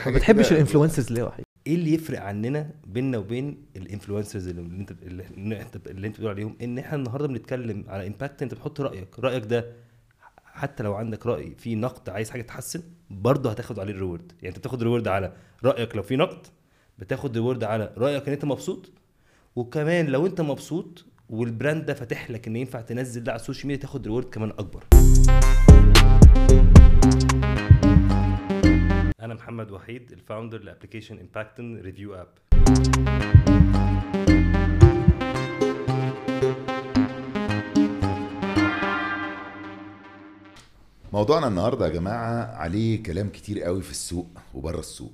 ما بتحبش الانفلونسرز ليه وحيد ايه اللي يفرق عننا بيننا وبين الانفلونسرز اللي انت اللي انت اللي انت بتقول عليهم ان احنا النهارده بنتكلم على امباكت انت بتحط رايك رايك ده حتى لو عندك راي في نقد عايز حاجه تتحسن برضه هتاخد عليه الريورد يعني انت بتاخد ريورد على رايك لو في نقد بتاخد ريورد على رايك ان انت مبسوط وكمان لو انت مبسوط والبراند ده فاتح لك ان ينفع تنزل ده على السوشيال ميديا تاخد ريورد كمان اكبر انا محمد وحيد الفاوندر لابلكيشن امباكتن ريفيو اب موضوعنا النهارده يا جماعه عليه كلام كتير قوي في السوق وبره السوق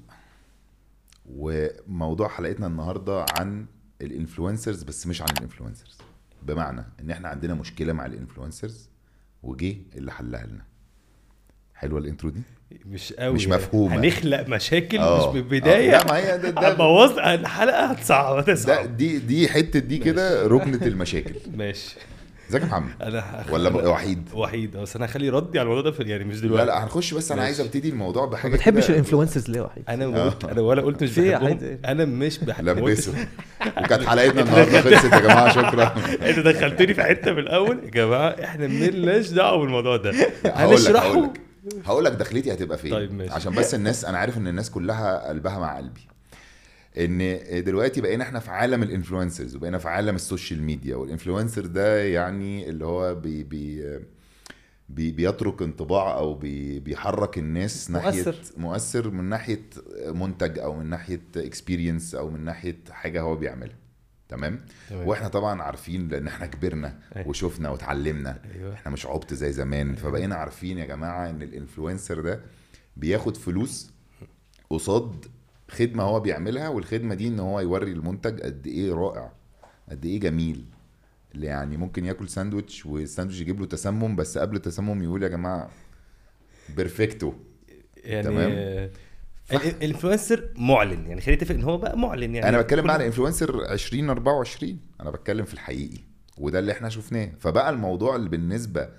وموضوع حلقتنا النهارده عن الانفلونسرز بس مش عن الانفلونسرز بمعنى ان احنا عندنا مشكله مع الانفلونسرز وجه اللي حلها لنا حلوه الانترو دي مش قوي مش مفهومة. هنخلق مشاكل آه. مش من البدايه آه، لا ما هي ده, ده, بوظ الحلقه هتصعب ده هتصعب دي دي حته دي كده ركنه المشاكل ماشي ازيك يا محمد انا هخ- ولا بقى وحيد وحيد بس انا هخلي ردي على الموضوع ده في يعني مش لا دلوقتي لا هنخش بس انا ماشي. عايز ابتدي الموضوع ما بحاجه بتحبش كده- الانفلونسرز ليه وحيد انا ما قلت انا ولا قلت مش في بحبهم عادي. انا مش بحب ما قلتش- لبسه وكانت حلقتنا النهارده خلصت يا جماعه شكرا انت دخلتني في حته من الاول يا جماعه احنا مالناش دعوه بالموضوع ده هقول لك هقول هنشرحه لك هقول لك دخلتي هتبقى فين طيب ماشي. عشان بس الناس انا عارف ان الناس كلها قلبها مع قلبي ان دلوقتي بقينا احنا في عالم الانفلونسرز وبقينا في عالم السوشيال ميديا والانفلونسر ده يعني اللي هو بي بي بي بيترك انطباع او بي بيحرك الناس ناحيه مؤثر. مؤثر من ناحيه منتج او من ناحيه اكسبيرينس او من ناحيه حاجه هو بيعملها تمام تمام. واحنا طبعا عارفين لان احنا كبرنا أيوة. وشفنا وتعلمنا ايوه احنا مش عبط زي زمان فبقينا عارفين يا جماعه ان الانفلونسر ده بياخد فلوس قصاد خدمه هو بيعملها والخدمه دي ان هو يوري المنتج قد ايه رائع قد ايه جميل اللي يعني ممكن ياكل ساندوتش والساندوتش يجيب له تسمم بس قبل التسمم يقول يا جماعه بيرفكتو يعني تمام. آه، ال- الانفلونسر معلن يعني خلينا نتفق ان هو بقى معلن يعني انا بتكلم كل- بقى على الانفلونسر 2024 انا بتكلم في الحقيقي وده اللي احنا شفناه فبقى الموضوع اللي بالنسبه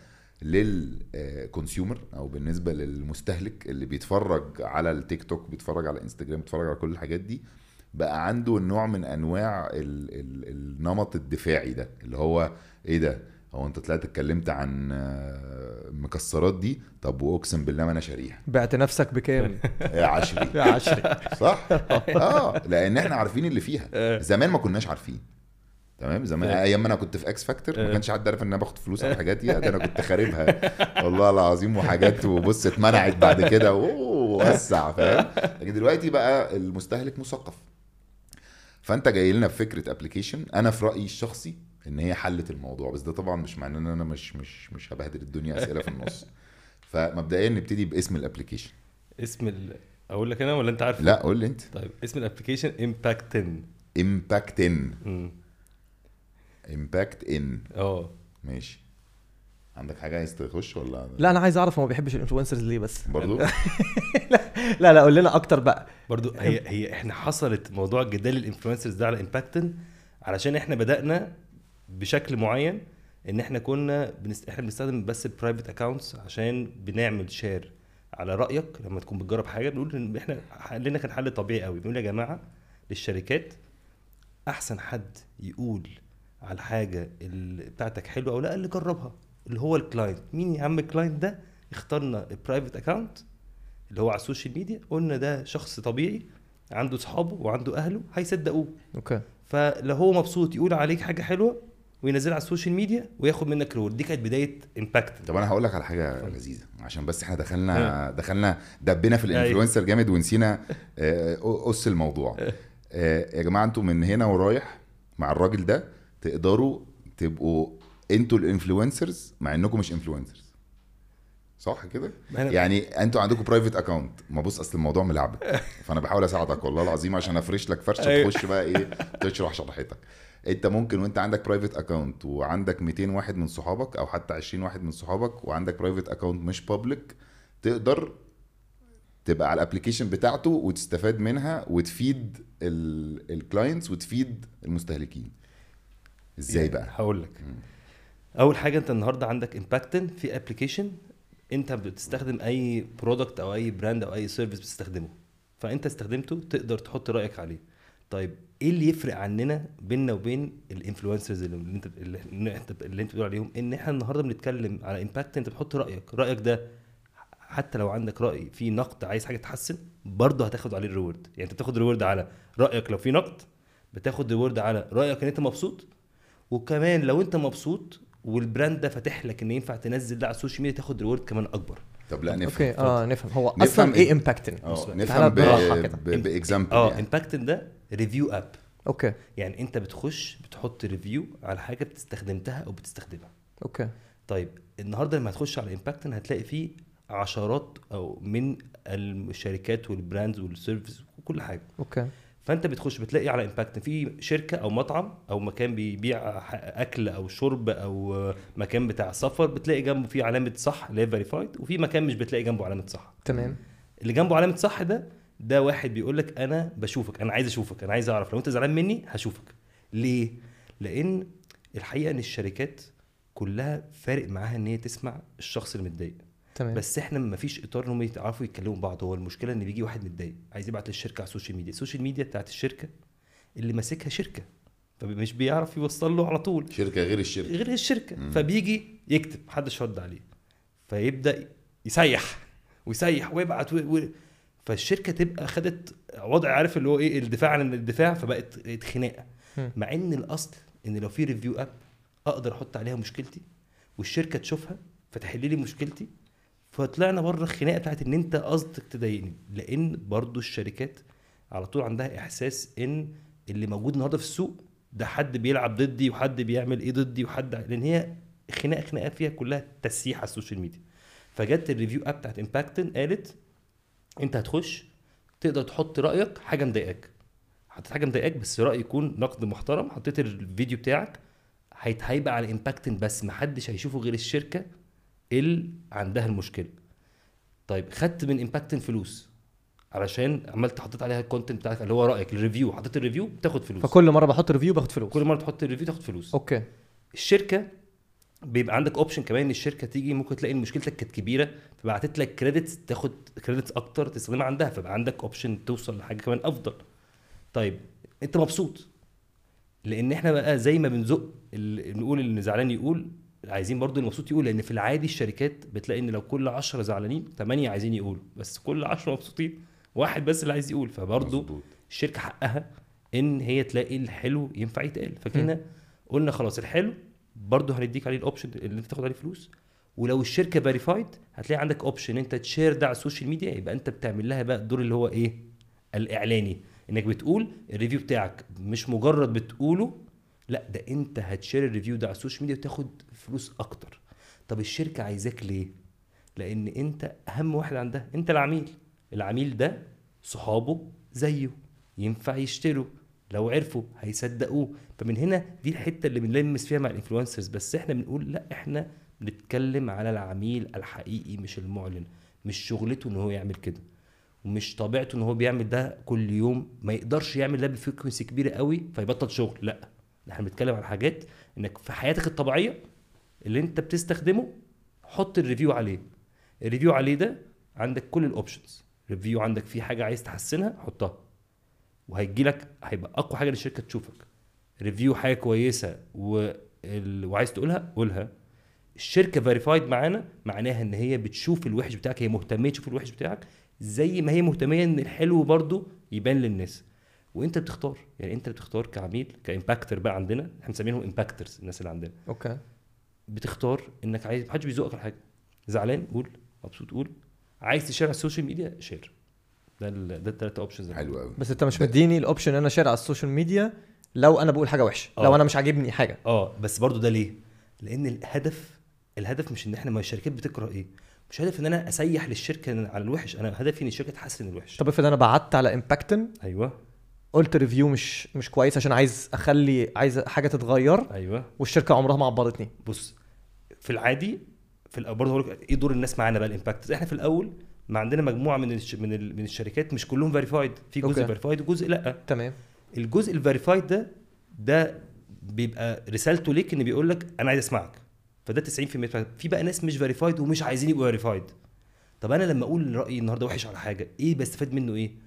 للكونسيومر او بالنسبه للمستهلك اللي بيتفرج على التيك توك بيتفرج على انستجرام بيتفرج على كل الحاجات دي بقى عنده نوع من انواع ال ال النمط الدفاعي ده اللي هو ايه ده هو انت طلعت اتكلمت عن آه، مكسرات دي طب واقسم بالله ما انا شاريها بعت نفسك بكام؟ يا عشري يا عشري صح اه لان احنا عارفين اللي فيها آه. زمان ما كناش عارفين تمام زمان آه. ايام ما انا كنت في اكس فاكتور ما آه. كانش حد عارف ان انا باخد فلوس على الحاجات دي ده انا كنت خاربها والله العظيم وحاجات وبص اتمنعت بعد كده اوه وسع فاهم لكن دلوقتي بقى المستهلك مثقف فانت جاي لنا بفكره ابلكيشن انا في رايي الشخصي ان هي حلت الموضوع بس ده طبعا مش معناه ان انا مش مش مش هبهدل الدنيا اسئله في النص فمبدئيا نبتدي باسم الابلكيشن اسم ال... اقول لك انا ولا انت عارف لا قول لي انت طيب اسم الابلكيشن امباكتن امباكت ان امباكت ان اه ماشي عندك حاجه عايز تخش ولا لا انا عايز اعرف هو ما بيحبش الانفلونسرز ليه بس برضو لا لا قول لنا اكتر بقى برضو هي هي احنا حصلت موضوع جدال الانفلونسرز ده على امباكتن علشان احنا بدانا بشكل معين ان احنا كنا بنست... احنا بنستخدم بس البرايفت اكونتس عشان بنعمل شير على رايك لما تكون بتجرب حاجه بنقول ان احنا حلنا كان حل طبيعي قوي بنقول يا جماعه للشركات احسن حد يقول على الحاجه اللي بتاعتك حلوه او لا اللي جربها اللي هو الكلاينت مين يا عم الكلاينت ده اخترنا البرايفت اكونت اللي هو على السوشيال ميديا قلنا ده شخص طبيعي عنده اصحابه وعنده اهله هيصدقوه اوكي فلو هو مبسوط يقول عليك حاجه حلوه وينزلها على السوشيال ميديا وياخد منك رول دي كانت بدايه امباكت طب انا هقول لك على حاجه لذيذه عشان بس احنا دخلنا آه. دخلنا دبينا في أيوة. الانفلونسر جامد ونسينا آه، قص الموضوع آه، يا جماعه انتوا من هنا ورايح مع الراجل ده تقدروا تبقوا انتوا الانفلونسرز مع انكم مش انفلونسرز صح كده ما أنا- يعني انتوا عندكم برايفت اكونت ما بص اصل الموضوع ملعبك فانا بحاول اساعدك والله العظيم عشان افرش لك فرشه أيوة. تخش بقى ايه تشرح شرحتك انت ممكن وانت عندك برايفت اكونت وعندك 200 واحد من صحابك او حتى 20 واحد من صحابك وعندك برايفت اكونت مش بابليك تقدر تبقى على الابلكيشن بتاعته وتستفاد منها وتفيد الكلاينتس وتفيد المستهلكين ازاي بقى هقول لك اول حاجه انت النهارده عندك امباكتن في ابلكيشن انت بتستخدم اي برودكت او اي براند او اي سيرفيس بتستخدمه فانت استخدمته تقدر تحط رايك عليه طيب ايه اللي يفرق عننا بيننا وبين الانفلونسرز اللي انت اللي انت اللي انت بتقول عليهم ان احنا النهارده بنتكلم على امباكت انت بتحط رايك رايك ده حتى لو عندك راي في نقد عايز حاجه تتحسن برضه هتاخد عليه الريورد يعني انت بتاخد ريورد على رايك لو في نقد بتاخد ريورد على رايك ان انت مبسوط وكمان لو انت مبسوط والبراند ده فاتح لك ان ينفع تنزل ده على السوشيال ميديا تاخد ريورد كمان اكبر طب لا نفهم اوكي اه نفهم هو نفهم اصلا إيه؟ ايه امباكتنج اه تعالى نفهم ب- بالراحة كده. ب- باكزامبل اه يعني امباكت ده ريفيو اب اوكي يعني انت بتخش بتحط ريفيو على حاجه بتستخدمتها او بتستخدمها اوكي طيب النهارده لما هتخش على امباكت هتلاقي فيه عشرات او من الشركات والبراندز والسيرفيس وكل حاجه اوكي فانت بتخش بتلاقي على امباكت في شركه او مطعم او مكان بيبيع ح- اكل او شرب او مكان بتاع سفر بتلاقي جنبه فيه علامه صح اللي هي فيريفايد وفي مكان مش بتلاقي جنبه علامه صح تمام اللي جنبه علامه صح ده ده واحد بيقول لك انا بشوفك انا عايز اشوفك انا عايز اعرف لو انت زعلان مني هشوفك ليه لان الحقيقه ان الشركات كلها فارق معاها ان هي تسمع الشخص اللي متضايق تمام بس احنا ما فيش اطار ان هم يعرفوا يتكلموا بعض هو المشكله ان بيجي واحد متضايق عايز يبعت للشركه على السوشيال ميديا السوشيال ميديا بتاعت الشركه اللي ماسكها شركه فمش بيعرف يوصل له على طول شركه غير الشركه غير الشركه مم. فبيجي يكتب محدش رد عليه فيبدا يسيح ويسيح ويبعت و... و... فالشركه تبقى خدت وضع عارف اللي هو ايه الدفاع عن الدفاع فبقت بقت خناقه مم. مع ان الاصل ان لو في ريفيو اب اقدر احط عليها مشكلتي والشركه تشوفها فتحل لي مشكلتي فطلعنا بره الخناقه بتاعت ان انت قصدك تضايقني لان برضو الشركات على طول عندها احساس ان اللي موجود النهارده في السوق ده حد بيلعب ضدي وحد بيعمل ايه ضدي وحد لان هي خناقه خناقه فيها كلها تسييح على السوشيال ميديا فجت الريفيو اب بتاعت امباكتن قالت انت هتخش تقدر تحط رايك حاجه مضايقاك حطيت حاجه مضايقاك بس راي يكون نقد محترم حطيت الفيديو بتاعك هيت- هيبقى على امباكتن بس محدش هيشوفه غير الشركه اللي عندها المشكله طيب خدت من امباكتن فلوس علشان عملت حطيت عليها الكونتنت بتاعك اللي هو رايك الريفيو حطيت الريفيو بتاخد فلوس فكل مره بحط ريفيو باخد فلوس كل مره تحط الريفيو تاخد فلوس اوكي الشركه بيبقى عندك اوبشن كمان ان الشركه تيجي ممكن تلاقي ان مشكلتك كانت كبيره فبعتت لك كريدتس تاخد كريدتس اكتر تستخدمها عندها فبقى عندك اوبشن توصل لحاجه كمان افضل طيب انت مبسوط لان احنا بقى زي ما بنزق ال- نقول اللي زعلان يقول عايزين برضو المبسوط يقول لان في العادي الشركات بتلاقي ان لو كل 10 زعلانين 8 عايزين يقولوا بس كل 10 مبسوطين واحد بس اللي عايز يقول فبرضو مظبوط. الشركه حقها ان هي تلاقي الحلو ينفع يتقال فكنا قلنا خلاص الحلو برضه هنديك عليه الاوبشن اللي انت تاخد عليه فلوس ولو الشركه فيريفايد هتلاقي عندك اوبشن انت تشير ده على السوشيال ميديا يبقى انت بتعمل لها بقى الدور اللي هو ايه الاعلاني انك بتقول الريفيو بتاعك مش مجرد بتقوله لا ده انت هتشير الريفيو ده على السوشيال ميديا وتاخد فلوس اكتر طب الشركه عايزاك ليه لان انت اهم واحد عندها انت العميل العميل ده صحابه زيه ينفع يشتروا لو عرفوا هيصدقوه فمن هنا دي الحته اللي بنلمس فيها مع الانفلونسرز بس احنا بنقول لا احنا بنتكلم على العميل الحقيقي مش المعلن مش شغلته ان هو يعمل كده ومش طبيعته ان هو بيعمل ده كل يوم ما يقدرش يعمل ده بفريكونسي كبيره قوي فيبطل شغل لا احنا بنتكلم على حاجات انك في حياتك الطبيعيه اللي انت بتستخدمه حط الريفيو عليه الريفيو عليه ده عندك كل الاوبشنز ريفيو عندك فيه حاجه عايز تحسنها حطها وهيجي لك هيبقى اقوى حاجه للشركه تشوفك ريفيو حاجه كويسه و... ال... وعايز تقولها قولها الشركه فيريفايد معانا معناها ان هي بتشوف الوحش بتاعك هي مهتميه تشوف الوحش بتاعك زي ما هي مهتميه ان الحلو برضو يبان للناس وانت بتختار يعني انت بتختار كعميل كامباكتر بقى عندنا احنا مسمينهم امباكترز الناس اللي عندنا اوكي بتختار انك عايز محدش بيزقك على حاجه زعلان قول مبسوط قول عايز تشير على السوشيال ميديا شير ده ال... ده الثلاثه اوبشنز حلو قوي بس انت مش مديني الاوبشن ان انا شير على السوشيال ميديا لو انا بقول حاجه وحشه آه. لو انا مش عاجبني حاجه اه بس برضو ده ليه؟ لان الهدف الهدف مش ان احنا ما الشركات بتكره ايه؟ مش هدف ان انا اسيح للشركه على الوحش انا هدفي ان الشركه تحسن الوحش طب افرض انا بعت على امباكتن ايوه قلت ريفيو مش مش كويس عشان عايز اخلي عايز حاجه تتغير ايوه والشركه عمرها ما عبرتني بص في العادي في الأول برضه هقول لك ايه دور الناس معانا بقى الامباكت احنا في الاول ما عندنا مجموعه من الش... من ال... من الشركات مش كلهم فيريفايد في جزء أوكي. فيريفايد وجزء لا تمام الجزء الفيريفايد ده ده بيبقى رسالته ليك ان بيقول لك انا عايز اسمعك فده 90% بتاع- في بقى ناس مش فيريفايد ومش عايزين يبقوا فيريفايد طب انا لما اقول رايي النهارده وحش على حاجه ايه بستفاد منه ايه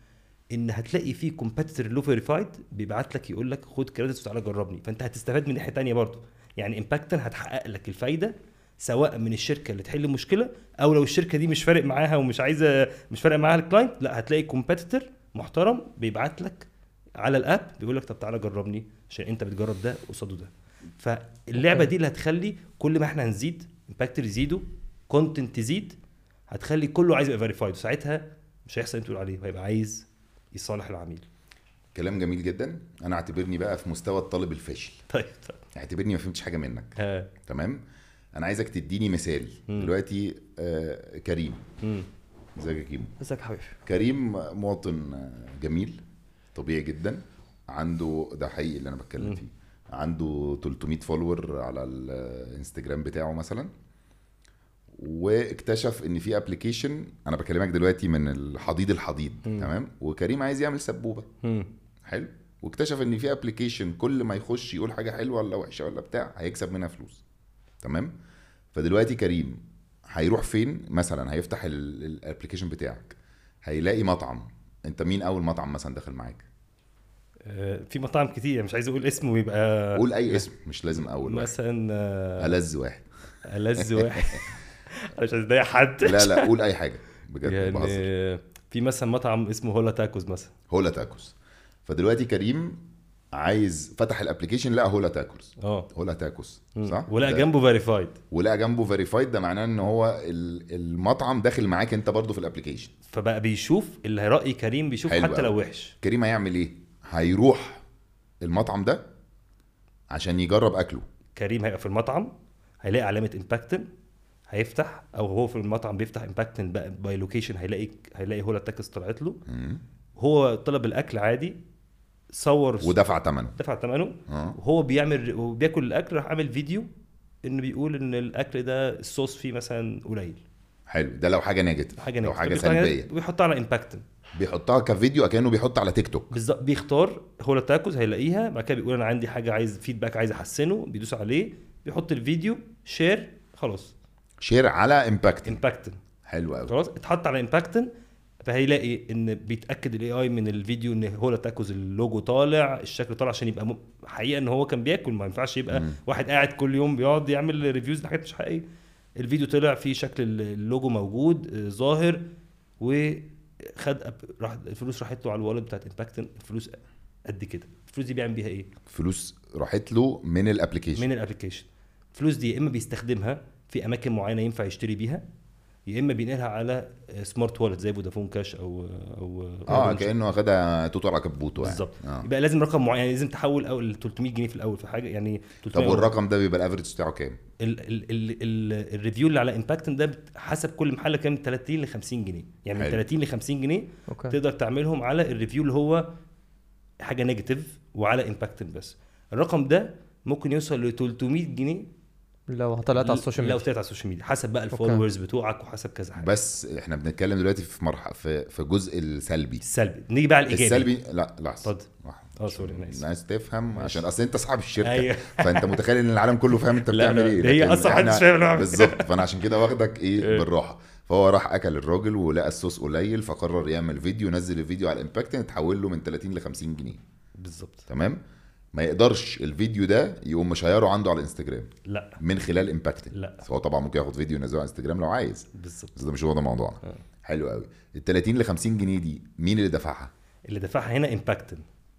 ان هتلاقي في كومبيتيتور لو فيريفايد بيبعت لك يقول لك خد كريدتس وتعالى جربني فانت هتستفاد من ناحيه تانية برضه يعني امباكتن هتحقق لك الفايده سواء من الشركه اللي تحل مشكله او لو الشركه دي مش فارق معاها ومش عايزه مش فارق معاها الكلاينت لا هتلاقي كومبيتيتور محترم بيبعت لك على الاب بيقول لك طب تعالى جربني عشان انت بتجرب ده قصاده ده فاللعبه أوكي. دي اللي هتخلي كل ما احنا هنزيد امباكتور يزيدوا كونتنت تزيد هتخلي كله عايز يبقى فيريفايد وساعتها مش هيحصل اللي انت بتقول عليه هيبقى عايز يصالح العميل كلام جميل جدا انا اعتبرني بقى في مستوى الطالب الفاشل طيب طيب اعتبرني ما فهمتش حاجه منك ها تمام انا عايزك تديني مثال مم. دلوقتي آه كريم مم. ازيك يا كيمو ازيك يا حبيبي كريم مواطن آه، جميل طبيعي جدا عنده ده حقيقي اللي انا بتكلم مم. فيه عنده 300 فولور على الانستجرام بتاعه مثلا واكتشف ان في ابلكيشن انا بكلمك دلوقتي من الحضيض الحضيض مم. تمام وكريم عايز يعمل سبوبه مم. حلو واكتشف ان في ابلكيشن كل ما يخش يقول حاجه حلوه ولا وحشه ولا بتاع هيكسب منها فلوس تمام فدلوقتي كريم هيروح فين مثلا هيفتح الابلكيشن بتاعك هيلاقي مطعم انت مين اول مطعم مثلا داخل معاك آه، في مطاعم كتير مش عايز اقول اسمه ويبقى قول اي اسم مش لازم اول واحد مثلا آه، ألذ واحد ألذ واحد أنا مش عايز اضايق حد لا لا قول اي حاجه بجد يعني بهزر آه، في مثلا مطعم اسمه هولا تاكوز مثلا هولا تاكوس فدلوقتي كريم عايز فتح الابلكيشن لقى هولا تاكوس اه هولا تاكوس مم. صح ولا ده- جنبه فيريفايد ولقى جنبه فيريفايد ده معناه ان هو ال- المطعم داخل معاك انت برضو في الابلكيشن فبقى بيشوف اللي رأي كريم بيشوف حلو حتى لو أوي. وحش كريم هيعمل ايه هيروح المطعم ده عشان يجرب اكله كريم هيبقى في المطعم هيلاقي علامه امباكتن هيفتح او هو في المطعم بيفتح امباكتن بقى باي لوكيشن هيلاقي هيلاقي هولا تاكس طلعت له مم. هو طلب الاكل عادي صور ودفع ثمنه دفع ثمنه اه وهو بيعمل وبياكل الاكل راح عامل فيديو انه بيقول ان الاكل ده الصوص فيه مثلا قليل حلو ده لو حاجه نيجاتيف حاجه لو نيجاتيف. حاجه فبيحطها- سلبيه ويحطها على امباكتن بيحطها كفيديو كانه بيحط على تيك توك بالظبط بيختار هو التاكوز هيلاقيها بعد كده بيقول انا عندي حاجه عايز فيدباك عايز احسنه بيدوس عليه بيحط الفيديو شير خلاص شير على امباكت امباكتن حلو قوي خلاص اتحط على امباكتن فهيلاقي ان بيتاكد الاي اي من الفيديو ان هو تاكوز اللوجو طالع الشكل طالع عشان يبقى م... حقيقه ان هو كان بياكل ما ينفعش يبقى مم. واحد قاعد كل يوم بيقعد يعمل ريفيوز لحاجات مش حقيقيه الفيديو طلع فيه شكل اللوجو موجود آه، ظاهر وخد أب- راح الفلوس راحت له على الوالد بتاعت امباكتن الفلوس قد كده الفلوس دي بيعمل بيها ايه فلوس راحت له من الابلكيشن من الابلكيشن الفلوس دي يا اما بيستخدمها في اماكن معينه ينفع يشتري بيها يا اما بينقلها على سمارت والت زي فودافون كاش او او اه أورنج. كانه واخدها توتال اكبوتو يعني بالظبط آه. يبقى لازم رقم معين يعني لازم تحول اول 300 جنيه في الاول في حاجه يعني 300 طب والرقم ده بيبقى الافرج بتاعه كام؟ ال ال ال ال الريفيو اللي على امباكتن ده بت- حسب كل محل كام من 30 ل 50 جنيه يعني من حلو. 30 ل 50 جنيه اوكي تقدر تعملهم على الريفيو اللي هو حاجه نيجاتيف وعلى امباكتن بس الرقم ده ممكن يوصل ل 300 جنيه لو طلعت على السوشيال لو ميديا طلعت على السوشيال ميديا حسب بقى أوكي. الفولورز بتوعك وحسب كذا حاجه بس احنا بنتكلم دلوقتي في مرحله في في جزء السلبي السلبي نيجي بقى على الايجابي السلبي لا لحظه اتفضل. واحد. اه سوري انا اسف الناس تفهم ماشي. عشان اصل انت صاحب الشركه ايوه فانت متخيل ان العالم كله فاهم انت لا، بتعمل لا، ايه هي لكن أصلاً محدش إحنا- فاهم أنا بعمل إيه. بالظبط فانا عشان كده واخدك ايه إيه. بالراحه فهو راح اكل الراجل ولقى الصوص قليل فقرر يعمل فيديو نزل الفيديو على الامباكت اتحول له من 30 ل 50 جنيه بالظبط تمام ما يقدرش الفيديو ده يقوم مشيره عنده على الانستجرام لا من خلال امباكت لا. هو طبعا ممكن ياخد فيديو ينزله على الانستجرام لو عايز بالظبط بس ده مش هو ده موضوعنا آه. حلو قوي ال 30 ل 50 جنيه دي مين اللي دفعها اللي دفعها هنا امباكتن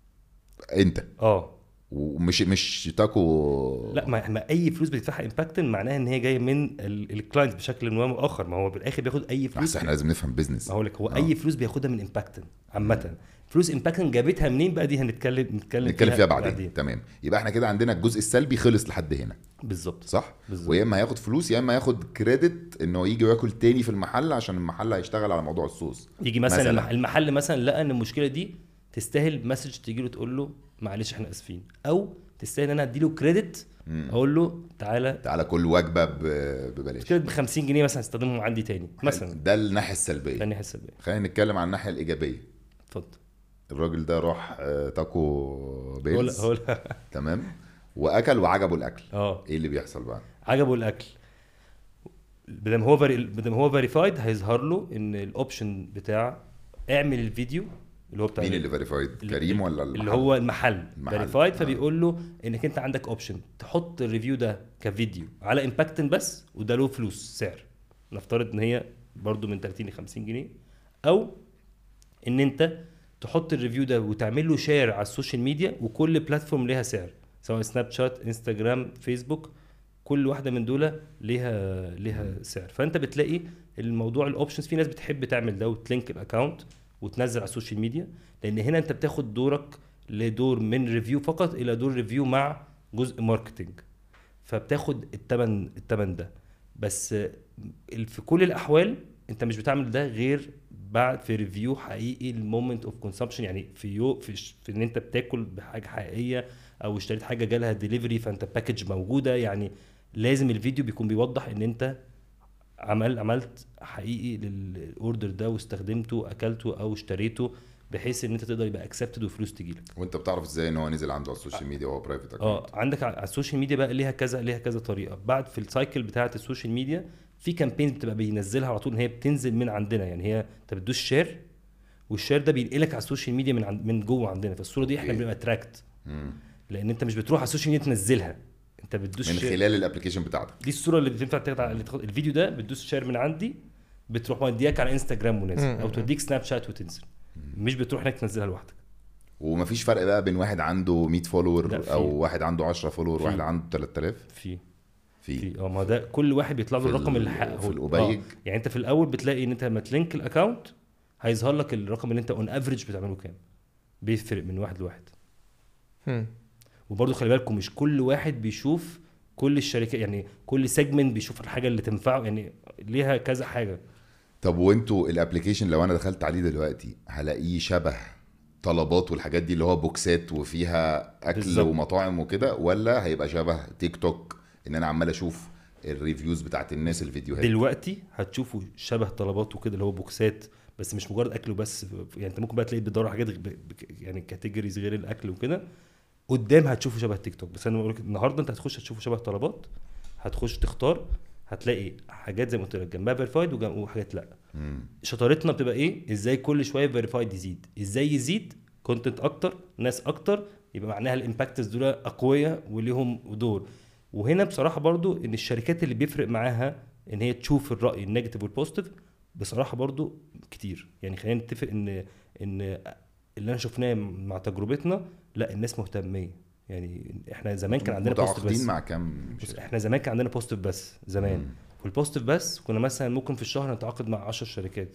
انت اه ومش مش تاكو لا ما, ما اي فلوس بتدفعها امباكتن معناها ان هي جايه من ال- الكلاينت بشكل ما او اخر ما هو بالاخر بياخد اي فلوس بس احنا لازم نفهم بيزنس ما هقول لك هو آه. اي فلوس بياخدها من امباكتن عامه فلوس امباكتن جابتها منين بقى دي هنتكلم نتكلم نتكلم فيها بعدين تمام يبقى احنا كده عندنا الجزء السلبي خلص لحد هنا بالظبط صح بالظبط. ويا اما هياخد فلوس يا اما هياخد كريدت انه يجي وياكل تاني في المحل عشان المحل هيشتغل على موضوع الصوص يجي مثلا, مثلاً. مثلا. المحل مثلا لقى ان المشكله دي تستاهل مسج تيجي له تقول له معلش احنا اسفين او تستاهل ان انا ادي له كريدت مم. اقول له تعالى تعالى كل وجبه ب- ببلاش كريدت ب 50 جنيه مثلا استخدمهم عندي تاني مثلا ده الناحيه السلبيه ده الناحيه السلبيه خلينا نتكلم عن الناحيه الايجابيه اتفضل الراجل ده راح آه، تاكو هو بيلز هو تمام واكل وعجبه الاكل اه ايه اللي بيحصل بقى عجبه الاكل بدل هو بدل هو فيريفايد هيظهر له ان الاوبشن بتاع اعمل الفيديو اللي هو بتاع مين اللي فيريفايد اللي- كريم ولا اللي المحل؟ هو المحل المحل. فيريفايد آه. فبيقول له انك انت عندك اوبشن تحط الريفيو ده كفيديو على امباكتن بس وده له فلوس سعر نفترض ان هي برضو من 30 ل 50 جنيه او ان انت تحط الريفيو ده وتعمل له شير على السوشيال ميديا وكل بلاتفورم ليها سعر سواء سناب شات انستجرام فيسبوك كل واحده من دول ليها ليها سعر فانت بتلاقي الموضوع الاوبشنز في ناس بتحب تعمل ده وتلينك الاكونت وتنزل على السوشيال ميديا لان هنا انت بتاخد دورك لدور من ريفيو فقط الى دور ريفيو مع جزء ماركتنج فبتاخد التمن التمن ده بس ال- في كل الاحوال انت مش بتعمل ده غير بعد في ريفيو حقيقي المومنت اوف كونسبشن يعني في يو في, ش- في ان انت بتاكل بحاجه حقيقيه او اشتريت حاجه جالها ديليفري فانت باكج موجوده يعني لازم الفيديو بيكون بيوضح ان انت عمل عملت حقيقي للاوردر ده واستخدمته اكلته او اشتريته بحيث ان انت تقدر يبقى اكسبتد وفلوس تجيلك وانت بتعرف ازاي ان هو نزل عنده على السوشيال ميديا وهو برايفت اه اكونت عندك على على السوشيال ميديا بقى ليها كذا ليها كذا طريقه بعد في السايكل بتاعه السوشيال ميديا في كامبينز بتبقى بينزلها على طول ان هي بتنزل من عندنا يعني هي انت بتدوس شير والشير ده بينقلك على السوشيال ميديا من عند من جوه عندنا فالصوره دي احنا أوكي. بنبقى تراكت مم. لان انت مش بتروح على السوشيال ميديا تنزلها انت بتدوس من شير خلال الابلكيشن بتاعتك دي الصوره اللي بتنفع تاخد على اللي تاخد الفيديو ده بتدوس شير من عندي بتروح مودياك على انستجرام ونازل مم. او توديك سناب شات وتنزل مش بتروح هناك تنزلها لوحدك ومفيش فرق بقى بين واحد عنده 100 لا، فولور في. او واحد عنده 10 فولور في. واحد عنده 3000 في في في اه ما ده كل واحد بيطلع له في الرقم ال- اللي حققه في له. الأوبايج. آه. يعني انت في الاول بتلاقي ان انت لما تلينك الاكونت هيظهر لك الرقم اللي انت اون افريج بتعمله كام بيفرق من واحد لواحد هم. وبرضه خلي بالكم مش كل واحد بيشوف كل الشركات يعني كل سيجمنت بيشوف الحاجه اللي تنفعه يعني ليها كذا حاجه طب وانتوا الابلكيشن لو انا دخلت عليه دلوقتي هلاقيه شبه طلبات والحاجات دي اللي هو بوكسات وفيها اكل بالظبط. ومطاعم وكده ولا هيبقى شبه تيك توك ان انا عمال اشوف الريفيوز بتاعت الناس الفيديوهات دلوقتي هتشوفوا شبه طلبات وكده اللي هو بوكسات بس مش مجرد اكل وبس يعني انت ممكن بقى تلاقي بتدور على حاجات ب- ب- يعني كاتيجوريز غير الاكل وكده قدام هتشوفوا شبه تيك توك بس انا بقول لك النهارده انت هتخش هتشوفوا شبه طلبات هتخش تختار هتلاقي حاجات زي ما قلت لك جنبها فيريفايد وحاجات لا مم. شطارتنا بتبقى ايه ازاي كل شويه فيريفايد يزيد ازاي يزيد كونتنت اكتر ناس اكتر يبقى معناها الامباكتس دول اقوياء وليهم دور وهنا بصراحه برضو ان الشركات اللي بيفرق معاها ان هي تشوف الراي النيجاتيف والبوزيتيف بصراحه برضو كتير يعني خلينا نتفق ان ان اللي انا شفناه مع تجربتنا لا الناس مهتميه يعني احنا زمان كان عندنا بوزيتيف بس متعاقدين مع كام بص شركة؟ احنا زمان كان عندنا بوزيتيف بس زمان مم. والبوزيتيف بس كنا مثلا ممكن في الشهر نتعاقد مع 10 شركات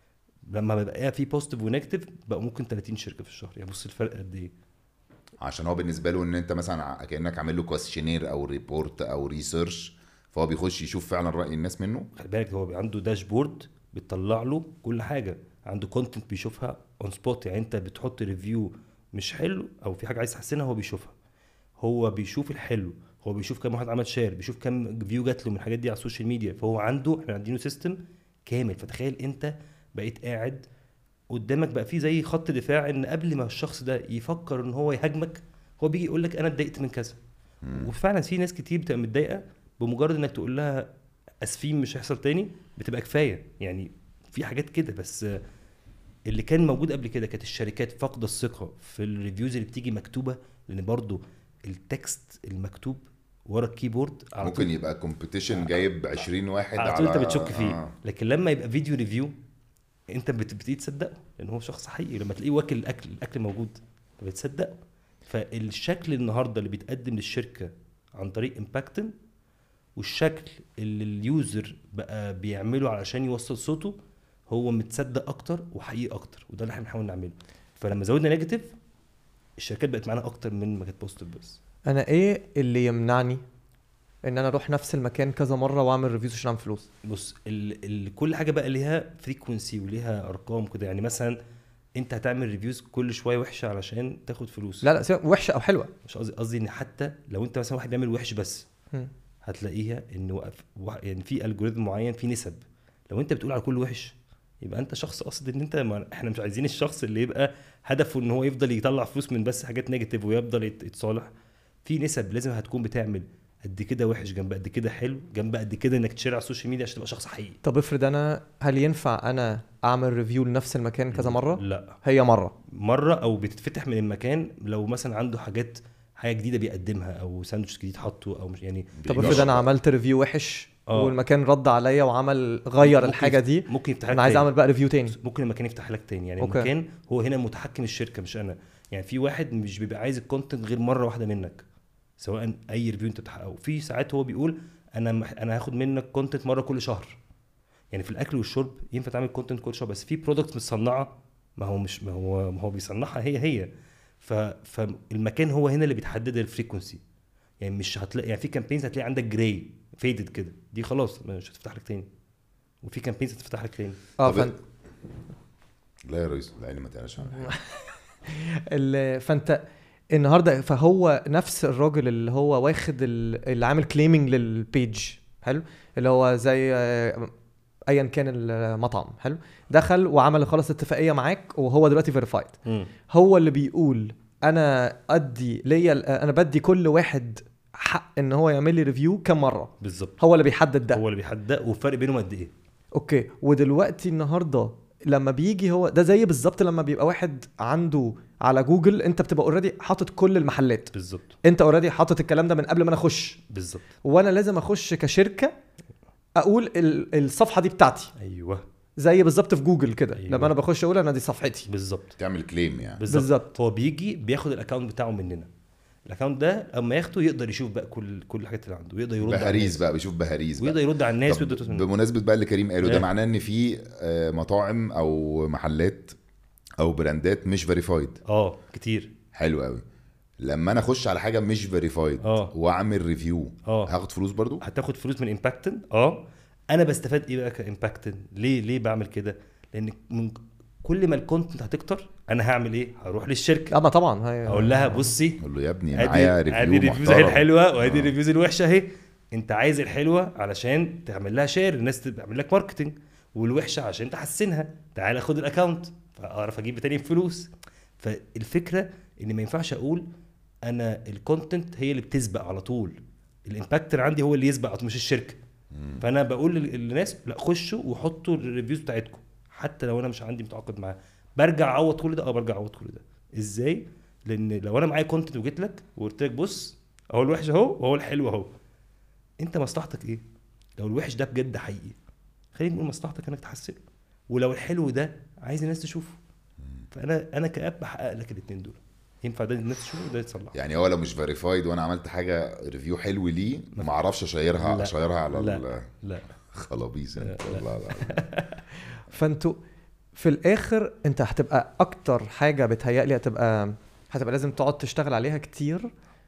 لما بقى في بوزيتيف ونيجاتيف بقى ممكن 30 شركه في الشهر يعني بص الفرق قد ايه عشان هو بالنسبه له ان انت مثلا ع- كانك عامل له كويستشنير او ريبورت او ريسيرش فهو بيخش يشوف فعلا راي الناس منه خلي بالك هو بيبقى عنده داشبورد بتطلع له كل حاجه عنده كونتنت بيشوفها اون سبوت يعني انت بتحط ريفيو مش حلو او في حاجه عايز تحسنها هو بيشوفها هو بيشوف الحلو هو بيشوف كم واحد عمل شير بيشوف كم فيو جات له من الحاجات دي على السوشيال ميديا فهو عنده احنا عندنا سيستم كامل فتخيل انت بقيت قاعد قدامك بقى في زي خط دفاع ان قبل ما الشخص ده يفكر ان هو يهاجمك هو بيجي يقول لك انا اتضايقت من كذا وفعلا في ناس كتير بتبقى متضايقه بمجرد انك تقول لها اسفين مش هيحصل تاني بتبقى كفايه يعني في حاجات كده بس آه، اللي كان موجود قبل كده كانت الشركات فاقده الثقه في الريفيوز اللي بتيجي مكتوبه لان برضو التكست المكتوب ورا الكيبورد على ممكن طول يبقى كومبيتيشن جايب 20 واحد على طول على انت بتشك فيه آه. لكن لما يبقى فيديو ريفيو انت بت- بتبتدي تصدقه لان هو شخص حقيقي لما تلاقيه واكل الاكل الاكل موجود فبتصدقه فالشكل النهارده اللي بيتقدم للشركه عن طريق امباكتن والشكل اللي اليوزر بقى بيعمله علشان يوصل صوته هو متصدق اكتر وحقيقي اكتر وده اللي احنا بنحاول نعمله فلما زودنا نيجاتيف الشركات بقت معانا اكتر من ما كانت بوزيتيف بس انا ايه اللي يمنعني ان انا اروح نفس المكان كذا مره واعمل ريفيوز عشان اعمل فلوس بص ال ال كل حاجه بقى ليها فريكونسي وليها ارقام كده يعني مثلا انت هتعمل ريفيوز كل شويه وحشه علشان تاخد فلوس لا لا سيبك، وحشه او حلوه مش قصدي قصدي ان حتى لو انت مثلا واحد بيعمل وحش بس مم. هتلاقيها انه وقف- وا- يعني في الجوريزم معين في نسب لو انت بتقول على كل وحش يبقى انت شخص قصد ان انت ما احنا مش عايزين الشخص اللي يبقى هدفه ان هو يفضل يطلع فلوس من بس حاجات نيجاتيف ويفضل يت- يتصالح في نسب لازم هتكون بتعمل قد كده وحش جنب قد كده حلو جنب قد كده انك تشير على السوشيال ميديا عشان تبقى شخص حقيقي طب افرض انا هل ينفع انا اعمل ريفيو لنفس المكان كذا مره لا هي مره مره او بتتفتح من المكان لو مثلا عنده حاجات حاجه جديده بيقدمها او ساندوتش جديد حطه او مش يعني طب بينشر افرض انا بقى. عملت ريفيو وحش آه. والمكان رد عليا وعمل غير ممكن الحاجه يف- دي ممكن يفتح لك انا عايز تاني. اعمل بقى ريفيو تاني ممكن المكان يفتح لك تاني يعني أوكي. المكان هو هنا متحكم الشركه مش انا يعني في واحد مش بيبقى عايز الكونتنت غير مره واحده منك سواء اي ريفيو انت بتحققه في ساعات هو بيقول انا مح... انا هاخد منك كونتنت مره كل شهر يعني في الاكل والشرب ينفع تعمل كونتنت كل شهر بس في برودكت متصنعه ما هو مش ما هو ما هو بيصنعها هي هي ف... فالمكان هو هنا اللي بيتحدد الفريكونسي يعني مش هتلاقي يعني في كامبينز هتلاقي عندك جراي فيدد كده دي خلاص مش هتفتح لك تاني وفي كامبينز هتفتح لك تاني اه طب فانت لا يا ريس لا ما تقلقش عنها. ال- فانت النهارده فهو نفس الراجل اللي هو واخد ال- اللي عامل كليمنج للبيج حلو اللي هو زي آه، ايا كان المطعم حلو دخل وعمل خلاص اتفاقيه معاك وهو دلوقتي فيريفايد هو اللي بيقول انا ادي ليا انا بدي كل واحد حق ان هو يعمل لي ريفيو كم مره بالظبط هو اللي بيحدد ده هو اللي بيحدد والفرق بينهم قد ايه اوكي ودلوقتي النهارده لما بيجي هو ده زي بالظبط لما بيبقى واحد عنده على جوجل انت بتبقى اوريدي حاطط كل المحلات بالظبط انت اوريدي حاطط الكلام ده من قبل ما انا اخش بالظبط وانا لازم اخش كشركه اقول ال- الصفحه دي بتاعتي ايوه زي بالظبط في جوجل كده أيوة. لما انا بخش اقول انا دي صفحتي بالظبط تعمل كليم يعني بالظبط بالظبط. هو بيجي بياخد الاكونت بتاعه مننا الاكونت ده اما ياخده يقدر يشوف بقى كل كل الحاجات اللي عنده ويقدر يرد على بهاريز الناس بقى بيشوف بهاريز بقى ويقدر يرد على الناس طب ويقدر يتواصل معاهم. بمناسبه بقى اللي كريم قاله ده إيه؟ معناه ان في آه، مطاعم او محلات او براندات مش فيريفايد اه كتير حلو قوي لما انا اخش على حاجه مش فيريفايد آه. واعمل ريفيو اه هاخد فلوس برضو هتاخد فلوس من امباكتن اه انا بستفاد ايه بقى كامباكتن ليه ليه بعمل كده لان من كل ما الكونتنت هتكتر انا هعمل ايه هروح للشركه اما طبعا هي اقول لها بصي اقول له يا ابني ادي معايا ادي ريفيو الريفيوز اهي محترم الحلوه وادي آه. الريفيوز الوحشه اهي انت عايز الحلوه علشان تعمل لها شير الناس تعمل لك ماركتنج والوحشه عشان تحسنها تعال خد الاكونت فاعرف اجيب تاني فلوس فالفكره ان ما ينفعش اقول انا الكونتنت هي اللي بتسبق على طول الامباكتر عندي هو اللي يسبق على طول مش الشركه فانا بقول لل- للناس لا خشوا وحطوا الريفيوز بتاعتكم حتى لو انا مش عندي متعاقد معاه برجع اعوض كل ده اه برجع اعوض كل ده ازاي لان لو انا معايا كونتنت وجيت لك وقلت لك بص اهو الوحش اهو وهو الحلو اهو انت مصلحتك ايه لو الوحش ده بجد حقيقي خلينا نقول مصلحتك انك تحسنه ولو الحلو ده عايز الناس تشوفه فانا انا كاب بحقق لك الاثنين دول ينفع ده الناس تشوفه وده يتصلح يعني هو لو مش فيريفايد وانا عملت حاجه ريفيو حلو ليه ما اعرفش اشيرها لا. اشيرها على لا. ال- لا خلاصيص انت لا. والله لا. فانتوا في الاخر انت هتبقى اكتر حاجه بتهيألي هتبقى هتبقى لازم تقعد تشتغل عليها كتير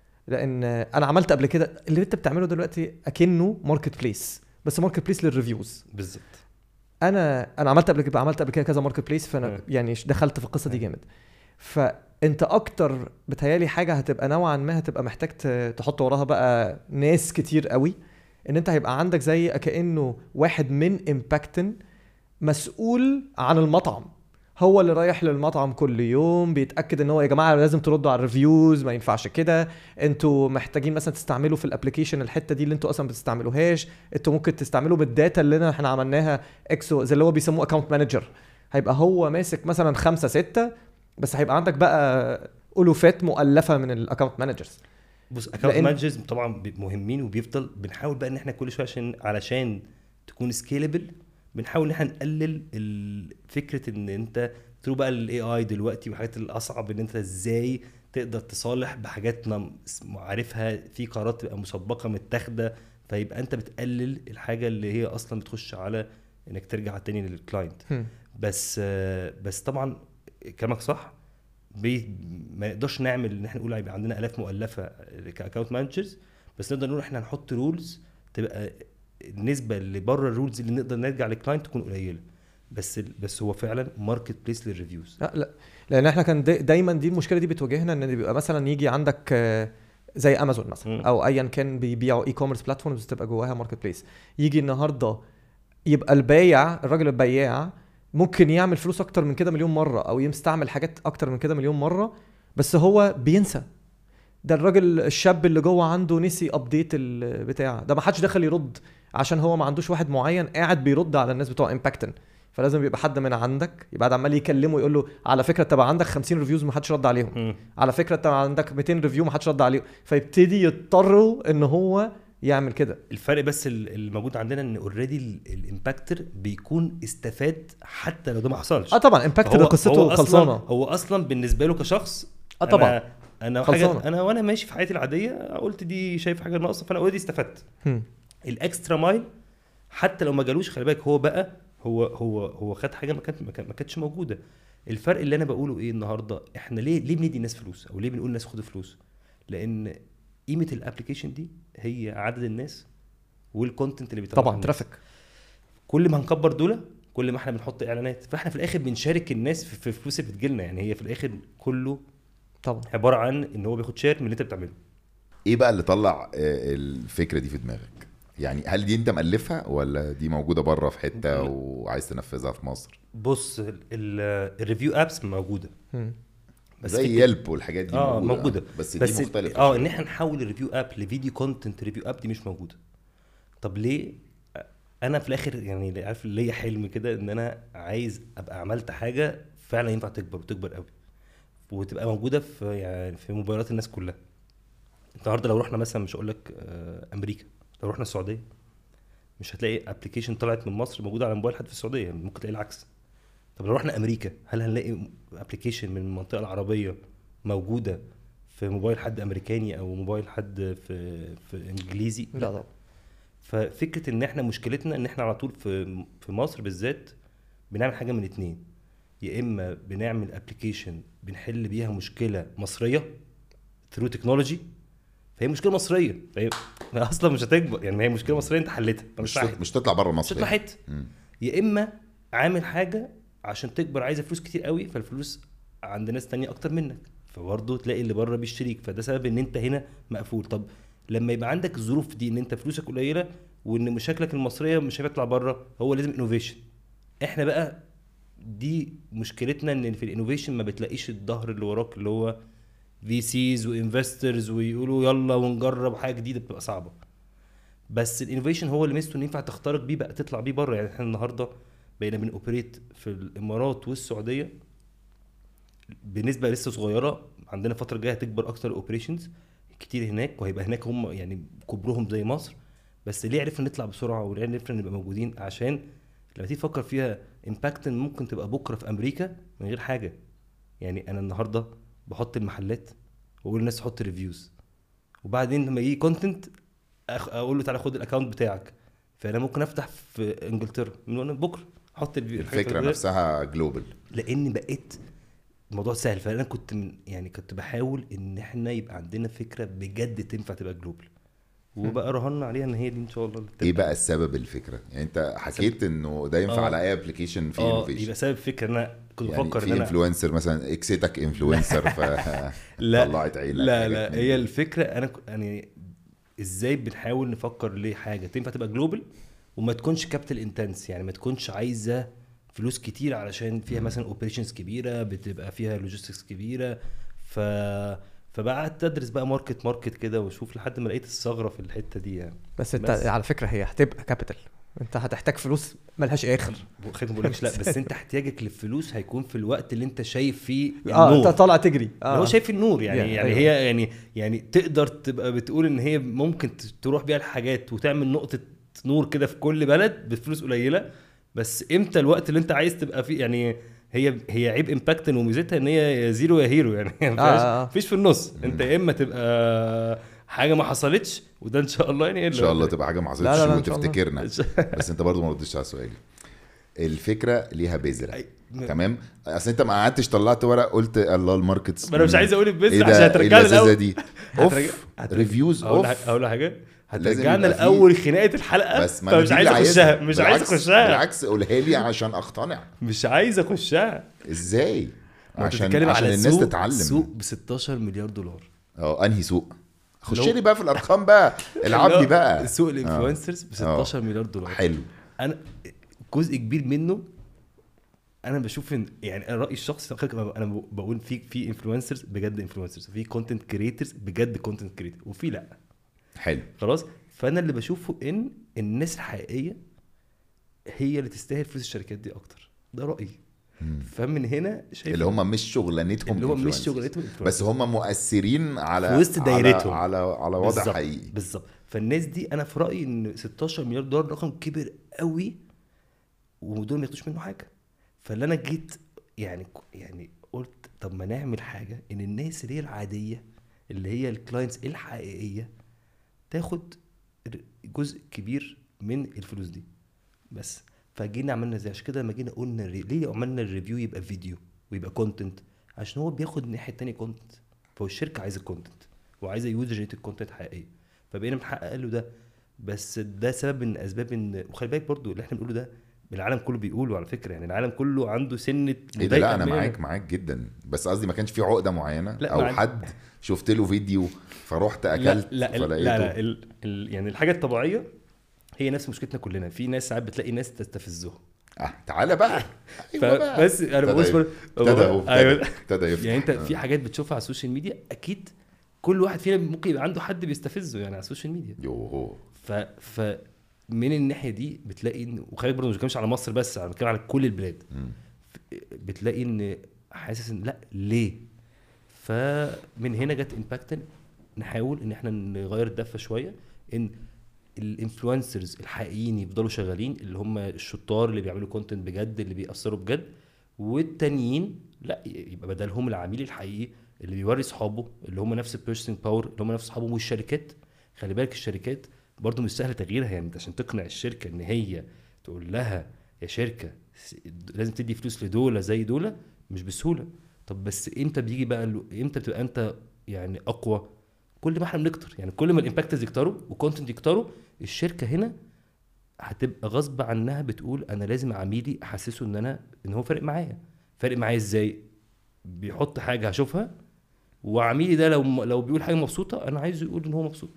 لان انا عملت قبل كده اللي انت بتعمله دلوقتي اكنه ماركت بليس بس ماركت بليس للريفيوز بالظبط انا انا عملت قبل كده عملت قبل كده كذا ماركت بليس فانا اه. يعني دخلت في القصه دي اه. جامد فانت اكتر بتهيالي حاجه هتبقى نوعا ما هتبقى محتاج ت- تحط وراها بقى ناس كتير قوي ان انت هيبقى عندك زي كانه واحد من امباكتن مسؤول عن المطعم هو اللي رايح للمطعم كل يوم بيتاكد ان هو يا جماعه لازم تردوا على الريفيوز ما ينفعش كده انتوا محتاجين مثلا تستعملوا في الابلكيشن الحته دي اللي انتوا اصلا ما بتستعملوهاش انتوا ممكن تستعملوا بالداتا اللي احنا عملناها اكسو زي اللي هو بيسموه اكونت مانجر هيبقى هو ماسك مثلا خمسة ستة بس هيبقى عندك بقى الوفات مؤلفه من الاكونت مانجرز بص اكونت لأن- مانجرز طبعا بي- مهمين وبيفضل بنحاول بقى ان احنا كل شويه عشان علشان تكون سكيلبل بنحاول ان احنا نقلل ال- فكره ان انت ترو بقى الاي اي دلوقتي والحاجات الاصعب ان انت ازاي تقدر تصالح بحاجات ما عارفها في قرارات تبقى مسبقه متاخده فيبقى انت بتقلل الحاجه اللي هي اصلا بتخش على انك ترجع تاني للكلاينت بس آه، بس طبعا كلامك صح بي ما نقدرش نعمل ان احنا نقول هيبقى عندنا الاف مؤلفه كاكونت مانجرز بس نقدر نقول احنا هنحط رولز تبقى النسبه اللي بره الرولز اللي نقدر نرجع للكلاينت تكون قليله بس بس هو فعلا ماركت بليس للريفيوز لا لا لان احنا كان داي دايما دي المشكله دي بتواجهنا ان بيبقى مثلا يجي عندك آه، زي امازون مثلا مم. او ايا كان بيبيعوا اي كوميرس بلاتفورمز تبقى جواها ماركت بليس يجي النهارده يبقى البايع الراجل البياع ممكن يعمل فلوس اكتر من كده مليون مره او يستعمل حاجات اكتر من كده مليون مره بس هو بينسى ده الراجل الشاب اللي جوه عنده نسي ابديت البتاع ده ما حدش دخل يرد عشان هو ما عندوش واحد معين قاعد بيرد على الناس بتوع امباكتن فلازم يبقى حد من عندك يبقى قاعد عمال يكلمه يقول له على فكره انت بقى عندك 50 ريفيوز ما حدش رد عليهم مم. على فكره انت عندك 200 ريفيو ما حدش رد عليهم فيبتدي يضطروا ان هو يعمل كده الفرق بس ال- الموجود عندنا ان اوريدي الامباكتر بيكون استفاد حتى لو ده ما حصلش اه طبعا امباكت ده قصته أصلاً- خلصانه هو اصلا بالنسبه له كشخص اه طبعا انا, أنا خلصانة. حاجه انا وانا ماشي في حياتي العاديه قلت دي شايف حاجه ناقصه فانا اوريدي استفدت هم. الاكسترا مايل حتى لو ما جالوش خلي بالك هو بقى هو هو هو خد حاجه ما كانت ما كان- ما كانتش موجوده الفرق اللي انا بقوله ايه النهارده احنا ليه ليه بندي الناس فلوس او ليه بنقول الناس خدوا فلوس لان قيمه الابلكيشن دي هي عدد الناس والكونتنت اللي بيطلع طبعا ترافيك كل ما هنكبر دول كل ما احنا بنحط اعلانات فاحنا في الاخر بنشارك الناس في في الفلوس اللي بتجيلنا يعني هي في الاخر كله طبعا عباره عن ان هو بياخد شير من اللي انت بتعمله ايه بقى اللي طلع آه، الفكره دي في دماغك يعني هل دي انت مألفها ولا دي موجوده بره في حته وعايز تنفذها في مصر بص الريفيو ابس موجوده هم. بس زي فكرة- يلب والحاجات دي اه موجوده, موجوده بس, بس دي مختلفه اه شوية. ان احنا نحول الريفيو اب لفيديو كونتنت ريفيو اب دي مش موجوده طب ليه انا في الاخر يعني عارف ليا حلم كده ان انا عايز ابقى عملت حاجه فعلا ينفع تكبر وتكبر قوي وتبقى موجوده في يعني في موبايلات الناس كلها النهارده لو رحنا مثلا مش هقول لك آه، امريكا لو رحنا السعوديه مش هتلاقي ابلكيشن طلعت من مصر موجوده على موبايل حد في السعوديه ممكن تلاقي العكس طب لو رحنا امريكا هل هنلاقي ابلكيشن من المنطقه العربيه موجوده في موبايل حد امريكاني او موبايل حد في في انجليزي لا طبعا ففكره ان احنا مشكلتنا ان احنا على طول في في مصر بالذات بنعمل حاجه من اتنين يا اما بنعمل ابلكيشن بنحل بيها مشكله مصريه ثرو تكنولوجي فهي مشكله مصريه فهي اصلا مش هتكبر يعني هي مشكله مصريه انت حلتها مش فمش مش تطلع بره مش مصر هتطلع يعني. حته مم. يا اما عامل حاجه عشان تكبر عايزه فلوس كتير قوي فالفلوس عند ناس تانية اكتر منك فبرضه تلاقي اللي بره بيشتريك فده سبب ان انت هنا مقفول طب لما يبقى عندك الظروف دي ان انت فلوسك قليله وان مشاكلك المصريه مش هيطلع بره هو لازم انوفيشن احنا بقى دي مشكلتنا ان في الانوفيشن ما بتلاقيش الظهر اللي وراك اللي هو في سيز وانفسترز ويقولوا يلا ونجرب حاجه جديده بتبقى صعبه بس الانوفيشن هو اللي ميزته ان ينفع تخترق بيه بقى تطلع بيه بره يعني احنا النهارده بقينا بنوبريت في الامارات والسعوديه بنسبه لسه صغيره عندنا الفتره الجايه هتكبر اكتر الاوبريشنز كتير هناك وهيبقى هناك هم يعني كبرهم زي مصر بس ليه عرفنا نطلع بسرعه وليه عرفنا نبقى موجودين عشان لما تيجي تفكر فيها امباكت ممكن تبقى بكره في امريكا من غير حاجه يعني انا النهارده بحط المحلات واقول للناس حط ريفيوز وبعدين لما يجي كونتنت اقول له تعالى خد الاكونت بتاعك فانا ممكن افتح في انجلترا من وانا بكره احط الفيو- الحاجات الفكره اللي- نفسها جلوبال لان بقيت الموضوع سهل فانا كنت من يعني كنت بحاول ان احنا يبقى عندنا فكره بجد تنفع تبقى جلوبال وبقى رهنا عليها ان هي دي ان شاء الله اللي ايه تبقى. بقى السبب الفكره يعني انت حكيت انه ده ينفع آه. على اي ابلكيشن في اه انوفيشن يبقى سبب فكره ان انا كنت يعني بفكر ان في انا انفلونسر مثلا اكسيتك انفلونسر ف لا طلعت عينك لا حاجات لا من هي دي. الفكره انا ك- يعني ازاي بنحاول نفكر ليه حاجه تنفع تبقى جلوبال وما تكونش كابيتال انتنس يعني ما تكونش عايزه فلوس كتير علشان فيها مثلا اوبريشنز كبيره بتبقى فيها لوجيستكس كبيره ف فبقعدت ادرس بقى ماركت ماركت كده واشوف لحد ما لقيت الثغره في الحته دي يعني بس انت بس. على فكره هي هتبقى كابيتال انت هتحتاج فلوس ملهاش اخر خليني ما بقولكش لا بس انت احتياجك للفلوس هيكون في الوقت اللي انت شايف فيه اه النور انت طالع تجري آه. هو شايف النور يعني يعني يعني أيوة. هي يعني يعني تقدر تبقى بتقول ان هي ممكن ت- تروح بيها الحاجات وتعمل نقطه نور كده في كل بلد بفلوس قليله بس امتى الوقت اللي انت عايز تبقى فيه يعني هي هي عيب امباكت وميزتها ان هي يا زيرو يا هيرو يعني ما فيهاش آه، آه. مفيش في النص انت يا اما تبقى حاجه ما حصلتش وده ان شاء الله يعني ان شاء الله تبقى حاجه ما لا، لا، حصلتش لا، إن شاء الله. وتفتكرنا بس انت برضو ما ردتش على سؤالي الفكره ليها بذره أي- تمام اصل انت ما قعدتش طلعت ورق قلت الله الماركتس ما انا مش عايز اقول البيزنس ايه عشان ده هترجعني ايه اللذاذه الاول دي هترجع- اوف هترجع- ريفيوز اقول اوف لك- اقول لك حاجه لازم هترجعنا يبقى فيه- لاول خناقه الحلقه بس ما أنا فمش دي عايز اللي اخشها عايزها. مش عايز بالعكس- اخشها بالعكس قولها لي عشان اقتنع مش عايز اخشها ازاي ما أنت عشان بتتكلم عشان على الناس سوق- تتعلم سوق ب 16 مليار دولار اه انهي سوق خش لو- لي بقى في الارقام بقى العب لي بقى سوق الانفلونسرز ب آه. 16 مليار دولار حلو انا جزء كبير منه انا بشوف ان يعني انا رايي الشخصي خليك- انا بقول في في انفلونسرز بجد انفلونسرز في كونتنت كريترز بجد كونتنت كريتر وفي لا حلو خلاص فانا اللي بشوفه ان الناس الحقيقيه هي اللي تستاهل فلوس الشركات دي اكتر ده رايي مم. فمن هنا شايف اللي هم مش شغلانتهم اللي هو مش influencers. شغلتهم بس هم مؤثرين على في وسط دايرتهم. على على, على وضع بالظبط، حقيقي بالظبط فالناس دي انا في رايي ان 16 مليار دولار رقم كبير قوي ودول ما ياخدوش منه حاجه فاللي انا جيت يعني يعني قلت طب ما نعمل حاجه ان الناس اللي هي العاديه اللي هي الكلاينتس الحقيقيه تاخد جزء كبير من الفلوس دي بس فجينا عملنا ازاي عشان كده لما جينا قلنا الري- ليه عملنا الريفيو يبقى فيديو ويبقى كونتنت عشان هو بياخد الناحيه التانيه كونتنت فهو الشركه عايزه كونتنت وعايزه يوزر ريتد كونتنت حقيقيه فبقينا بنحقق له ده بس ده سبب من اسباب ان وخلي بالك برضو اللي احنا بنقوله ده العالم كله بيقوله على فكره يعني العالم كله عنده سنه ايه ده لا انا مننا. معاك معاك جدا بس قصدي ما كانش في عقده معينه لا، او معاك. حد شفت له فيديو فرحت لا اكلت لا لا, فلقيته لا, لا ال ال يعني الحاجه الطبيعيه هي نفس مشكلتنا كلنا في ناس ساعات بتلاقي ناس تستفزهم اه تعالى بقى أيوة بقى. فبس انا ابتدى بقول يف- بر- ابتدى اهو ايوه ابتدى ابتدى يفتح يعني انت آه. في حاجات بتشوفها على السوشيال ميديا اكيد كل واحد فينا ممكن يبقى عنده حد بيستفزه يعني على السوشيال ميديا يوهو ف ف من الناحيه دي بتلاقي ان وخلي بالك برضه مش بتكلمش على مصر بس انا بتكلم على كل البلاد مم. بتلاقي ان حاسس ان لا ليه فمن هنا جت امباكتن نحاول ان احنا نغير الدفه شويه ان الانفلونسرز الحقيقيين يفضلوا شغالين اللي هم الشطار اللي بيعملوا كونتنت بجد اللي بيأثروا بجد والتانيين لا يبقى بدلهم العميل الحقيقي اللي بيوري اصحابه اللي هم نفس البيرسونال باور اللي هم نفس اصحابه والشركات خلي بالك الشركات برضو مش سهل تغييرها يعني انت عشان تقنع الشركه ان هي تقول لها يا شركه س- لازم تدي فلوس لدوله زي دوله مش بسهوله طب بس امتى بيجي بقى ال- امتى بتبقى انت يعني اقوى كل ما احنا بنكتر يعني كل ما الامباكتز يكتروا وكونتنت يكتروا الشركه هنا هتبقى غصب عنها بتقول انا لازم عميلي احسسه ان انا ان هو فارق معايا فارق معايا ازاي بيحط حاجه هشوفها وعميلي ده لو لو بيقول حاجه مبسوطه انا عايزه يقول ان هو مبسوط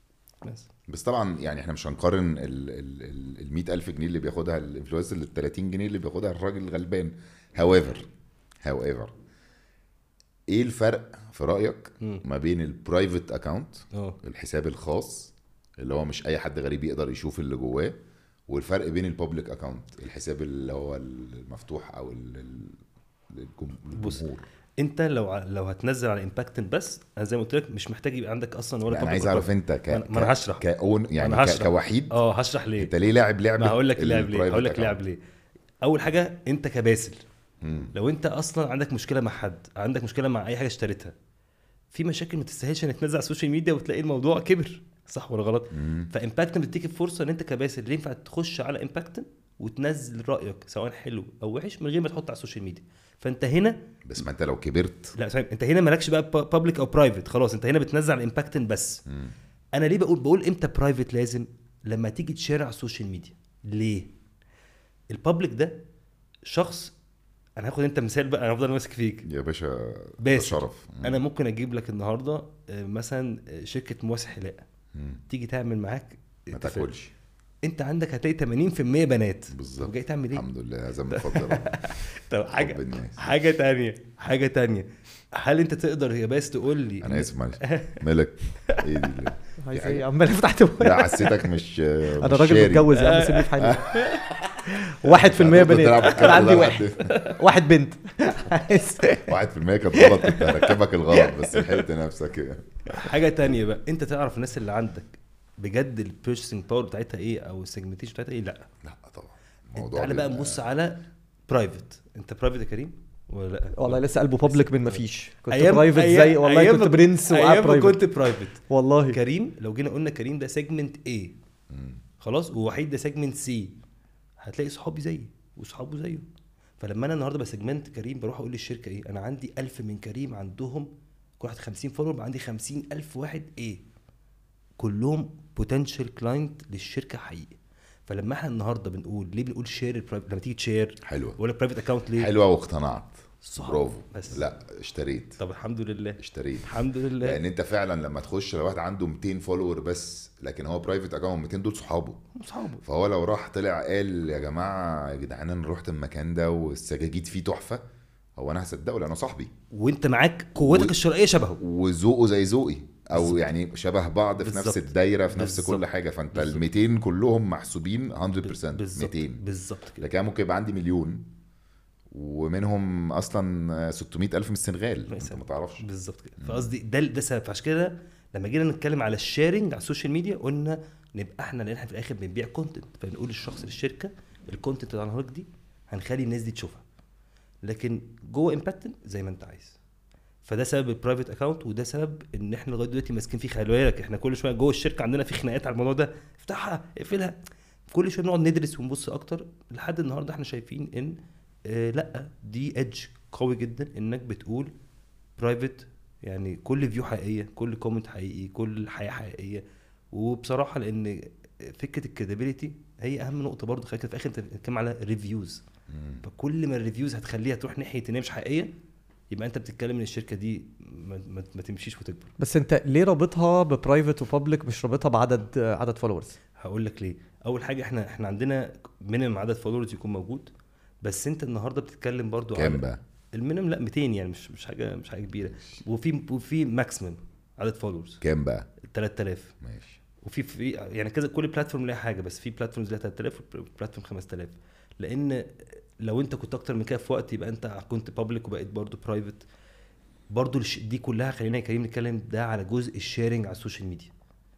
بس بس طبعا يعني احنا مش هنقارن ال ال ال 100000 جنيه اللي بياخدها الانفلونسر لل 30 جنيه اللي بياخدها الراجل الغلبان هاويفر هاويفر ايه الفرق في رايك مم. ما بين البرايفت اكاونت اه الحساب الخاص اللي هو مش اي حد غريب يقدر يشوف اللي جواه والفرق بين البابليك اكاونت الحساب اللي هو المفتوح او ال- ال- للجم- بص، للجمهور انت لو ع- لو هتنزل على امباكتن بس انا زي ما قلت لك مش محتاج يبقى عندك اصلا ولا لا، انا public عايز اعرف account. انت ك ما أنا- ما أنا هشرح. كأون يعني أنا ك- هشرح. كوحيد اه هشرح ليه انت ليه لاعب لعبه ما هقول لك لعب ليه الprivate هقول لك account؟ لعب ليه اول حاجه انت كباسل مم. لو انت اصلا عندك مشكله مع حد عندك مشكله مع اي حاجه اشتريتها في مشاكل ما تستاهلش انك تنزل على السوشيال ميديا وتلاقي الموضوع كبر صح ولا غلط مم. فامباكتن بتديك الفرصه ان انت كباسل ينفع تخش على امباكتن وتنزل رايك سواء حلو او وحش من غير ما تحط على السوشيال ميديا فانت هنا بس ما انت لو كبرت لا فاهم انت هنا مالكش بقى بابليك او برايفت خلاص انت هنا بتنزل على امباكتن بس مم. انا ليه بقول بقول امتى برايفت لازم لما تيجي تشير على السوشيال ميديا ليه البابليك ده شخص انا هاخد انت مثال بقى انا هفضل ماسك فيك يا باشا ده باسل. شرف مم. انا ممكن اجيب لك النهارده آه، مثلا آه، شركه مواسي حلاقه مم. تيجي تعمل معاك ما اتفاق. تاكلش انت عندك هتلاقي 80% بنات بالظبط. جاي تعمل ايه الحمد لله هذا من فضل ربنا طب حب حاجه الناس حاجه تانية حاجه تانية هل انت تقدر يا باس تقول لي انا اسف معلش ملك ايه دي اللي- عايز حاجة. ايه عمال افتح لا حسيتك مش انا راجل متجوز يا عم سيبني في حالي واحد في المية بنات انا عندي واحد واحد بنت عايز- واحد في المية كانت غلط كنت هركبك الغلط بس لحقت نفسك يعني. حاجه تانية بقى انت تعرف الناس اللي عندك بجد البيرشنج باور بتاعتها ايه او السيجمنتيشن بتاعتها ايه لا لا طبعا انت تعالى بقى بيبقى- نبص على برايفت انت برايفت يا كريم ولا لا والله لسه قلبه بابليك من ما فيش كنت أيام- برايفت أيام- زي والله أيام كنت ما- برنس وقاعد ايام ما برايفت كنت برايفت والله كريم لو جينا قلنا كريم ده سيجمنت ايه مم. خلاص ووحيد ده سيجمنت سي هتلاقي صحابي زيي وصحابه زيه فلما انا النهارده بسجمنت كريم بروح اقول للشركه ايه انا عندي ألف من كريم عندهم كل واحد 50 فولور بقى عندي 50 ألف واحد ايه كلهم بوتنشال كلاينت للشركه حقيقي فلما احنا النهارده بنقول ليه بنقول شير البرايفت لما تيجي تشير حلوه ولا برايفت اكونت ليه حلوه واقتنعت صح برافو بس لا اشتريت طب الحمد لله اشتريت الحمد لله لان انت فعلا لما تخش لو واحد عنده 200 فولور بس لكن هو برايفت اكونت 200 دول صحابه اصحابه فهو لو راح طلع قال يا جماعه يا جدعان انا رحت المكان ده والسجاجيد فيه تحفه هو انا هصدقه لانه صاحبي وانت معاك قوتك و- الشرائيه شبهه وذوقه زي ذوقي او بالظبط. يعني شبه بعض في نفس بالظبط. الدايره في نفس بالظبط. كل حاجه فانت ال بالظبط. 200 كلهم محسوبين 100% بالظبط 200 بالظبط كده لكن أنا ممكن يبقى عندي مليون ومنهم اصلا 600 الف من السنغال انت مثلاً. ما تعرفش بالظبط كده فقصدي ده ده سبب فعشان كده لما جينا نتكلم على الشيرنج على السوشيال ميديا قلنا نبقى احنا لان احنا في الاخر بنبيع كونتنت فنقول للشخص للشركه الكونتنت اللي على دي هنخلي الناس دي تشوفها لكن جوه امباكتن زي ما انت عايز فده سبب البرايفت اكونت وده سبب ان احنا لغايه دلوقتي ماسكين فيه خلي بالك احنا كل شويه جوه الشركه عندنا في خناقات على الموضوع ده افتحها اقفلها كل شويه بنقعد ندرس ونبص اكتر لحد النهارده احنا شايفين ان آه لا دي ايدج قوي جدا انك بتقول برايفت يعني كل فيو حقيقيه كل كومنت حقيقي كل حياه حقيقيه وبصراحه لان فكره الكريديبيليتي هي اهم نقطه برضه خلينا في الاخر انت بتتكلم على ريفيوز فكل ما الريفيوز هتخليها تروح ناحيه ان هي مش حقيقيه يبقى انت بتتكلم ان الشركه دي ما, ما, ما تمشيش وتكبر بس انت ليه رابطها ببرايفت وبابليك مش رابطها بعدد عدد فولورز هقول لك ليه اول حاجه احنا احنا عندنا مينيمم عدد فولورز يكون موجود بس انت النهارده بتتكلم برضو كام بقى؟ المينيمم لا 200 يعني مش مش حاجه مش حاجه كبيره وفي وفي ماكسيمم عدد فولورز كام بقى؟ 3000 ماشي وفي في يعني كذا كل بلاتفورم ليها حاجه بس في بلاتفورمز ليها 3000 وبلاتفورم 5000 لان لو انت كنت اكتر من كده في وقت يبقى انت كنت بابليك وبقيت برضو برايفت برضو الش- دي كلها خلينا يا كريم نتكلم ده على جزء الشيرنج على السوشيال ميديا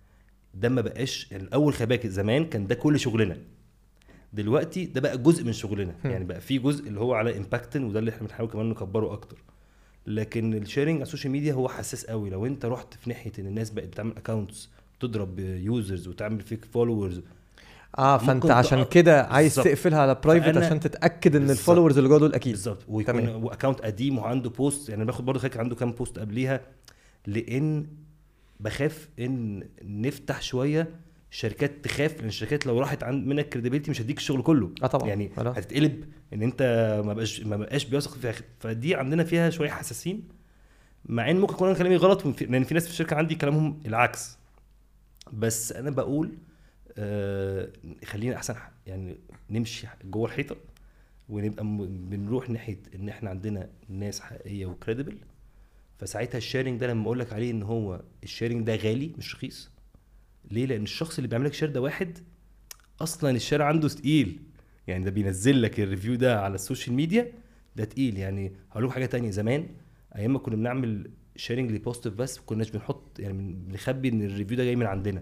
ده ما بقاش يعني الاول خلي بالك زمان كان ده كل شغلنا دلوقتي ده بقى جزء من شغلنا هم. يعني بقى في جزء اللي هو على امباكتن وده اللي احنا بنحاول كمان نكبره اكتر لكن الشيرنج على السوشيال ميديا هو حساس قوي لو انت رحت في ناحيه ان الناس بقت بتعمل اكونتس تضرب يوزرز وتعمل فيك فولورز اه فانت ممكن عشان تق- كده عايز بالظبط. تقفلها على برايفت فأنا- عشان تتاكد ان بالظبط. الفولورز اللي جوه دول اكيد بالظبط ويكون تمام. واكونت قديم وعنده بوست يعني أنا باخد برضه فاكر عنده كام بوست قبليها لان بخاف ان نفتح شويه الشركات تخاف لان الشركات لو راحت عن منك كريديبيلتي مش هديك الشغل كله اه طبعا يعني خلاص. هتتقلب ان انت ما بقاش ما بقاش بيثق فيها فدي عندنا فيها شويه حساسين مع ان ممكن يكون انا كلامي غلط وفي- لان في ناس في الشركه عندي كلامهم العكس بس انا بقول آه خلينا احسن ح- يعني نمشي جوه الحيطه ونبقى م- بنروح ناحيه ان احنا عندنا ناس حقيقيه وكريديبل فساعتها الشيرنج ده لما اقول لك عليه ان هو الشيرنج ده غالي مش رخيص ليه لان الشخص اللي بيعمل لك شير ده واحد اصلا الشير عنده تقيل يعني ده بينزل لك الريفيو ده على السوشيال ميديا ده تقيل يعني هقول لكم حاجه تانية زمان ايام ما كنا بنعمل شيرنج لبوستيف بس ما كناش بنحط يعني بن- بنخبي ان الريفيو ده جاي من عندنا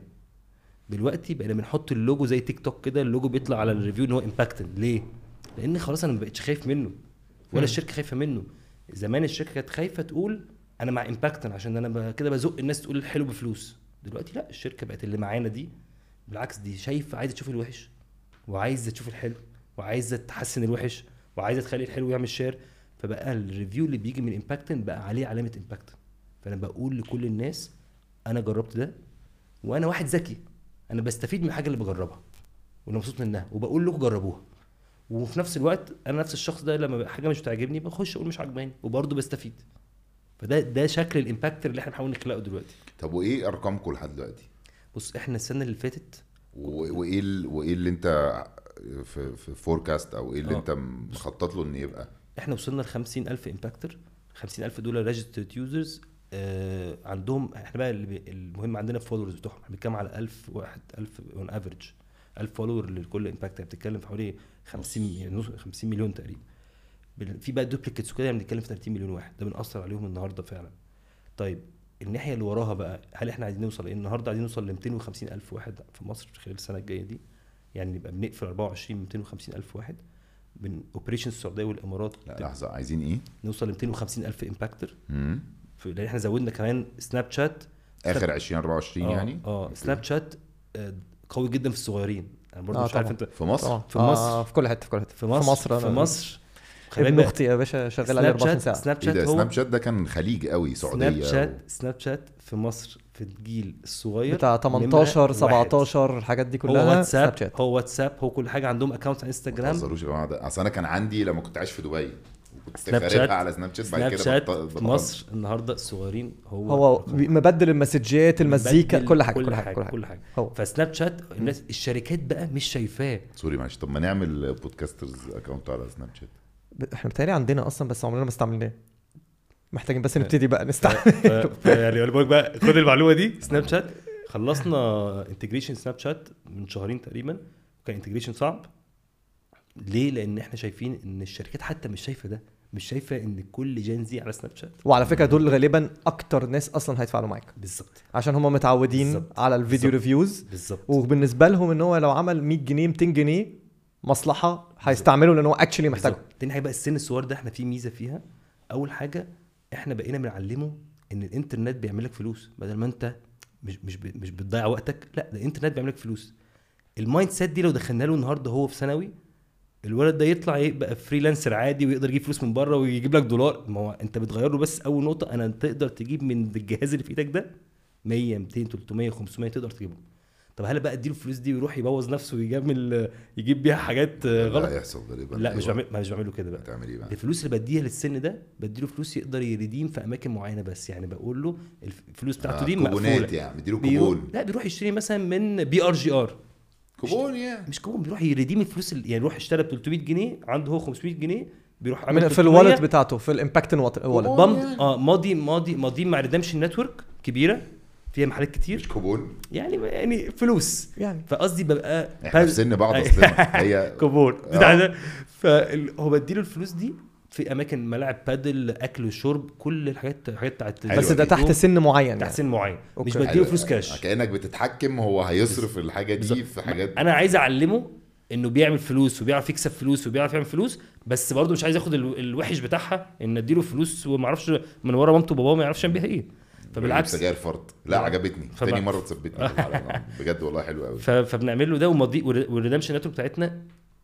دلوقتي بقينا بنحط اللوجو زي تيك توك كده اللوجو بيطلع على الريفيو ان هو امباكتد ليه لان خلاص انا ما بقتش خايف منه ولا مم. الشركه خايفه منه زمان الشركه كانت خايفه تقول انا مع امباكتن عشان انا ب- كده بزق الناس تقول الحلو بفلوس دلوقتي لا الشركه بقت اللي معانا دي بالعكس دي شايفه عايزه تشوف الوحش وعايزه تشوف الحلو وعايزه تحسن الوحش وعايزه تخلي الحلو يعمل شير فبقى الريفيو اللي بيجي من امباكتن بقى عليه علامه امباكتن فانا بقول لكل الناس انا جربت ده وانا واحد ذكي انا بستفيد من الحاجه اللي بجربها وانا مبسوط منها وبقول لكم جربوها وفي نفس الوقت انا نفس الشخص ده لما حاجه مش بتعجبني بخش اقول مش عجباني وبرضه بستفيد فده ده شكل الامباكتر اللي احنا بنحاول نخلقه دلوقتي طب وايه ارقامكم لحد دلوقتي؟ بص احنا السنه اللي فاتت و- وايه ال... وايه اللي انت في في فوركاست او ايه اللي آه. انت مخطط له ان يبقى؟ احنا وصلنا ل 50000 امباكتور 50000 دول ريجسترد يوزرز آه عندهم احنا بقى اللي بي- المهم عندنا الفولورز بتوعهم احنا بنتكلم على 1000 واحد 1000 اون افريج 1000 فولور لكل امباكت بتتكلم في حوالي 50 يعني نص 50 مليون تقريبا بال- في بقى دوبليكيتس وكده يعني بنتكلم في 30 مليون واحد ده بنأثر عليهم النهارده فعلا طيب الناحيه اللي وراها بقى هل احنا عايزين نوصل ايه النهارده عايزين نوصل ل 250 الف واحد في مصر خلال السنه الجايه دي يعني نبقى بنقفل 24 250 الف واحد من اوبريشن السعوديه والامارات لا لحظه عايزين ايه؟ نوصل ل 250 الف امباكتور مم. لان احنا زودنا كمان سناب شات اخر 2024 اه يعني؟ اه سناب شات آه، قوي جدا في الصغيرين انا برضه آه مش عارف طبعاً. انت في مصر؟ طبعا في مصر. آه في كل حته في كل حته في مصر في مصر في أنا مصر خلي ابن بالك اختي يا باشا شغال عليه سناب 24 شات ساعه سناب ايه شات ده هو سناب شات ده كان خليج قوي سعوديه سناب شات سناب شات في مصر في الجيل الصغير بتاع نمرة 18 واحد. 17 الحاجات دي هو كلها واتساب سناب شات هو واتساب هو كل حاجه عندهم اكونت على ما انستجرام تهزروش يا جماعه ده اصل انا كان عندي لما كنت عايش في دبي كنت سناب خاربها شات- على سناب شات بعد سناب كده شات بط- في بطلت. مصر النهارده الصغيرين هو هو رقم بي- مبدل المسجات المزيكا مبدل كل حاجه كل كل حاجه حاجه كل حاجه كل حاجه هو فسناب شات الناس الشركات بقى مش شايفاه سوري معلش طب ما نعمل بودكاسترز اكونت على سناب شات ب- احنا بتهيألي عندنا اصلا بس عمرنا ما استعملناه محتاجين بس نبتدي بقى نستعمل ف- ف- يعني اقول لك بقى خد المعلومه دي سناب شات خلصنا انتجريشن سناب شات من شهرين تقريبا وكان انتجريشن صعب ليه؟ لان احنا شايفين ان الشركات حتى مش شايفه ده مش شايفه ان كل جين زي على سناب شات وعلى فكره دول غالبا اكتر ناس اصلا هيتفاعلوا معاك بالظبط عشان هم متعودين بالظبط. على الفيديو بالظبط. ريفيوز بالظبط وبالنسبه لهم ان هو لو عمل 100 جنيه 200 جنيه مصلحه هيستعمله لان هو اكشلي محتاجه بالظبط. تاني حاجه بقى السن الصغير ده احنا في ميزه فيها اول حاجه احنا بقينا بنعلمه ان الانترنت بيعمل لك فلوس بدل ما انت مش مش ب- مش بتضيع وقتك لا ده الانترنت بيعمل لك فلوس المايند سيت دي لو دخلنا له النهارده هو في ثانوي الولد ده يطلع يبقى فريلانسر عادي ويقدر يجيب فلوس من بره ويجيب لك دولار ما هو انت بتغير له بس اول نقطه انا تقدر تجيب من الجهاز اللي في ايدك ده 100 200 300 500 تقدر تجيبهم طب هل بقى اديله الفلوس دي ويروح يبوظ نفسه ويجمل يجيب بيها حاجات آه، غلط لا هيحصل غالبا لا مش أيوة. بعمل ما مش بعمله كده بقى هتعمل ايه بقى؟ الفلوس اللي بديها للسن ده بديله فلوس يقدر يريديم في اماكن معينه بس يعني بقول له الفلوس بتاعته آه، دي كوبونات مقفوله يعني مديله بيروح كوبون لا بيروح يشتري مثلا من بي ار جي ار كوبون يعني مش كوبون بيروح يريديم الفلوس اللي يعني يروح اشترى ب 300 جنيه عنده هو 500 جنيه بيروح عامل من في 300 الوالت بتاعته في الامباكت والت كوبون. بمض يعني. اه ماضي ماضي ماضي مع ريدمشن نتورك كبيره فيها محلات مش كتير كوبون يعني يعني فلوس يعني فقصدي ببقى احنا في سن بعض اصلا هي كوبون آه. بتاع ده فهو بديله الفلوس دي في اماكن ملاعب بادل اكل وشرب كل الحاجات الحاجات بتاعت حلوة بس ده دي. تحت سن معين تحت يعني سن معين أوكي. مش بديله حلو. فلوس كاش كانك بتتحكم هو هيصرف الحاجه دي بالظبط. في حاجات انا عايز اعلمه انه بيعمل فلوس وبيعرف يكسب فلوس وبيعرف يعمل فلوس بس برضه مش عايز ياخد ال- الوحش بتاعها ان اديله فلوس وما اعرفش من ورا مامته وباباه ما يعرفش يعمل بيها ايه فبالعكس سجاير فرد لا عجبتني فبقى- تاني مره تثبتني بالحلقة. بجد والله حلو قوي ف- فبنعمل له ده ومضي والريدمشن نتورك بتاعتنا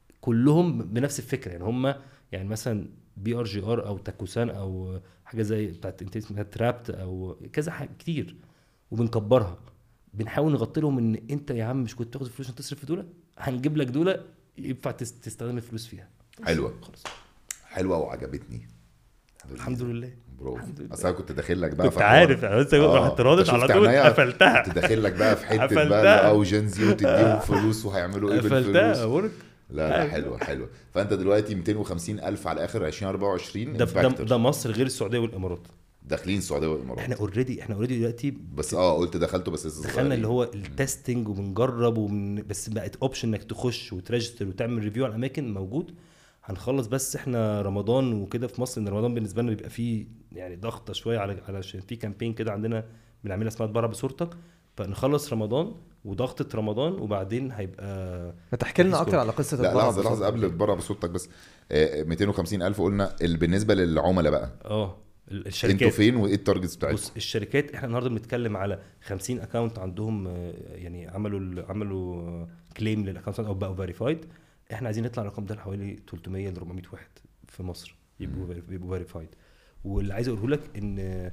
كلهم بنفس الفكره يعني هم يعني مثلا بي ار جي ار او تاكوسان او حاجه زي بتاعت انت اسمها ترابت او كذا حاجه كتير وبنكبرها بنحاول نغطي لهم ان انت يا عم مش كنت تاخد فلوس عشان تصرف في دول هنجيب لك دول ينفع تس- تستخدم الفلوس فيها حلوه خلاص حلوه وعجبتني الحمد لله برافو الحمد لله. اصل انا كنت داخل لك بقى كنت في عارف حوار. يعني انت آه، رحت رادد أنت على شفت طول عينيا؟ قفلتها كنت داخل لك بقى في حته قفلتها. بقى او جنزي وتديهم فلوس وهيعملوا ايه قفلتها بالفلوس بقولك لا لا أيوة. حلوه حلوه فانت دلوقتي 250 الف على اخر 2024 ده ده, Impactor. ده مصر غير السعوديه والامارات داخلين السعوديه والامارات احنا اوريدي احنا اوريدي دلوقتي بس اه قلت دخلته بس لسه دخلنا صغيرين. اللي هو التستنج وبنجرب ومن بس بقت اوبشن انك تخش وتريجستر وتعمل ريفيو على الاماكن موجود هنخلص بس احنا رمضان وكده في مصر ان رمضان بالنسبه لنا بيبقى فيه يعني ضغطه شويه على علشان في كامبين كده عندنا بنعملها اسمها اتبرع بصورتك فنخلص رمضان وضغطه رمضان وبعدين هيبقى ما تحكي لنا مفيش اكتر كل- على قصه لا البرع لحظه لحظه بالظبط. قبل تبرع بصوتك بس آه، 250 الف قلنا ال- بالنسبه للعملاء بقى اه ال- انتوا الشركات فين وايه التارجتس بتاعتكم بص الشركات احنا النهارده بنتكلم على 50 اكونت عندهم آه، يعني عملوا ال- عملوا كليم للاكونت او بقوا فيريفايد احنا عايزين نطلع الرقم ده لحوالي 300 ل 400 واحد في مصر يبقوا يبقوا فيريفايد واللي عايز اقوله لك ان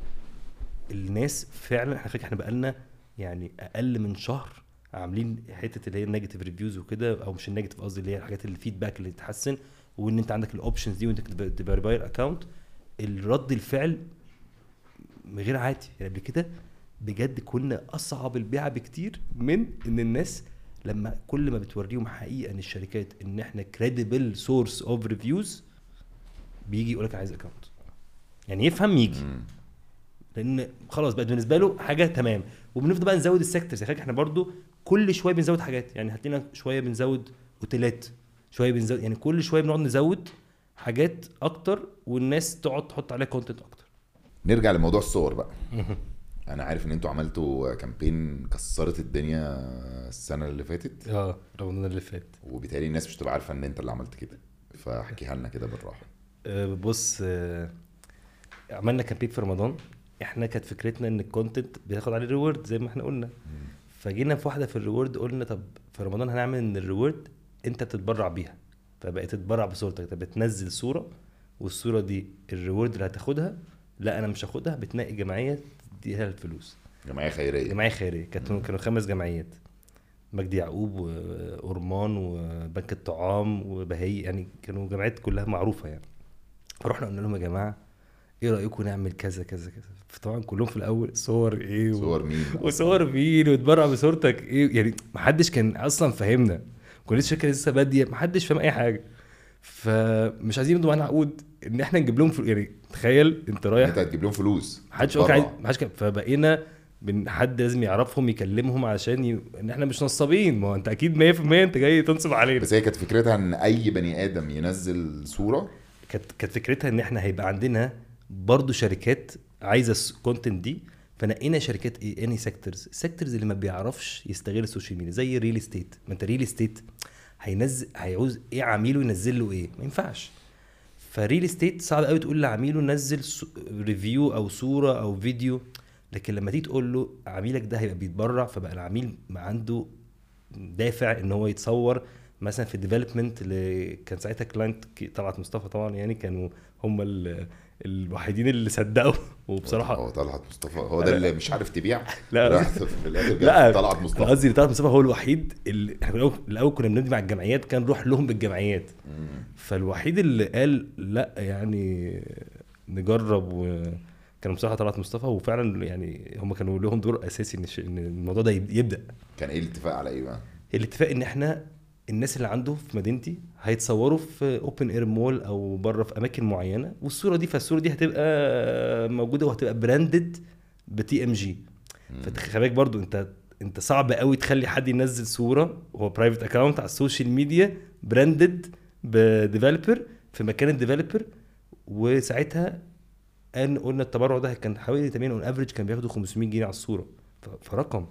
الناس فعلا احنا فاكر احنا بقالنا يعني اقل من شهر عاملين حته اللي هي النيجاتيف ريفيوز وكده او مش النيجاتيف قصدي اللي هي الحاجات الفيدباك اللي تتحسن وان انت عندك الاوبشنز دي وانت تفيريفاي الاكونت الرد الفعل غير عادي يعني قبل كده بجد كنا اصعب البيعه بكتير من ان الناس لما كل ما بتوريهم حقيقه ان الشركات ان احنا كريديبل سورس اوف ريفيوز بيجي يقول لك عايز اكونت يعني يفهم يجي مم. لان خلاص بقت بالنسبه له حاجه تمام وبنفضل بقى نزود السيكتورز يعني احنا برضو كل شويه بنزود حاجات يعني هتلاقينا شويه بنزود اوتيلات شويه بنزود يعني كل شويه بنقعد نزود حاجات اكتر والناس تقعد تحط عليها كونتنت اكتر نرجع لموضوع الصور بقى انا عارف ان انتوا عملتوا كامبين كسرت الدنيا السنه اللي فاتت اه رمضان اللي فات وبالتالي الناس مش تبقى عارفه ان انت اللي عملت كده فاحكيها لنا كده بالراحه آه، بص آه، عملنا كامبين في رمضان احنا كانت فكرتنا ان الكونتنت بياخد عليه ريورد زي ما احنا قلنا فجينا في واحده في الريورد قلنا طب في رمضان هنعمل ان الريورد انت بتتبرع بيها فبقيت تتبرع بصورتك انت بتنزل صوره والصوره دي الريورد اللي هتاخدها لا انا مش هاخدها بتنقي جمعيه تديها الفلوس جمعيه خيريه جمعيه خيريه كانت كانوا خمس جمعيات مجدي يعقوب وأورمان وبنك الطعام وبهي يعني كانوا جمعيات كلها معروفه يعني فرحنا قلنا لهم يا جماعه ايه رايكم نعمل كذا كذا كذا فطبعا كلهم في الاول صور ايه و... صور مين وصور مين وتبرع بصورتك ايه يعني محدش كان اصلا فاهمنا كل الشركه لسه باديه محدش فاهم اي حاجه فمش عايزين يمضوا معانا عقود ان احنا نجيب لهم فلوس يعني تخيل انت رايح انت هتجيب لهم فلوس محدش تتبرع. عايز محدش كان فبقينا من حد لازم يعرفهم يكلمهم عشان ي... ان احنا مش نصابين ما هو انت اكيد 100% انت جاي تنصب علينا بس هي كانت فكرتها ان اي بني ادم ينزل صوره كانت كانت فكرتها ان احنا هيبقى عندنا برضو شركات عايزه الكونتنت دي فنقينا شركات ايه اني سيكتورز السيكتورز اللي ما بيعرفش يستغل السوشيال ميديا زي الريل استيت ما انت ريل استيت هينزل هيعوز ايه عميله ينزل له ايه ما ينفعش فريل استيت صعب قوي تقول لعميله نزل ريفيو او صوره او فيديو لكن لما تيجي تقول له عميلك ده هيبقى بيتبرع فبقى العميل ما عنده دافع ان هو يتصور مثلا في الديفلوبمنت اللي كان ساعتها كلاينت طلعت مصطفى طبعا يعني كانوا هم ال- الوحيدين اللي صدقوا وبصراحه هو طلعت مصطفى هو ده اللي مش عارف تبيع لا راح في الاخر لا جاب طلعت أنا مصطفى قصدي إن طلعت مصطفى هو الوحيد اللي احنا كنا الأول- الاول كنا بنبني مع الجمعيات كان نروح لهم بالجمعيات مم. فالوحيد اللي قال لا يعني نجرب وكان بصراحه طلعت مصطفى وفعلا يعني هم كانوا لهم دور اساسي ان الش- إن الموضوع ده يب- يبدا كان ايه الاتفاق على ايه بقى؟ الاتفاق ان احنا الناس اللي عنده في مدينتي هيتصوروا في اوبن اير مول او بره في اماكن معينه والصوره دي فالصوره دي هتبقى موجوده وهتبقى براندد بتي ام جي فتخلي بالك برضو انت انت صعب قوي تخلي حد ينزل صوره هو برايفت اكونت على السوشيال ميديا براندد بديفلوبر في مكان الديفلوبر وساعتها ان قلنا التبرع ده كان حوالي تقريبا اون افريج كان بياخدوا 500 جنيه على الصوره ف- فرقم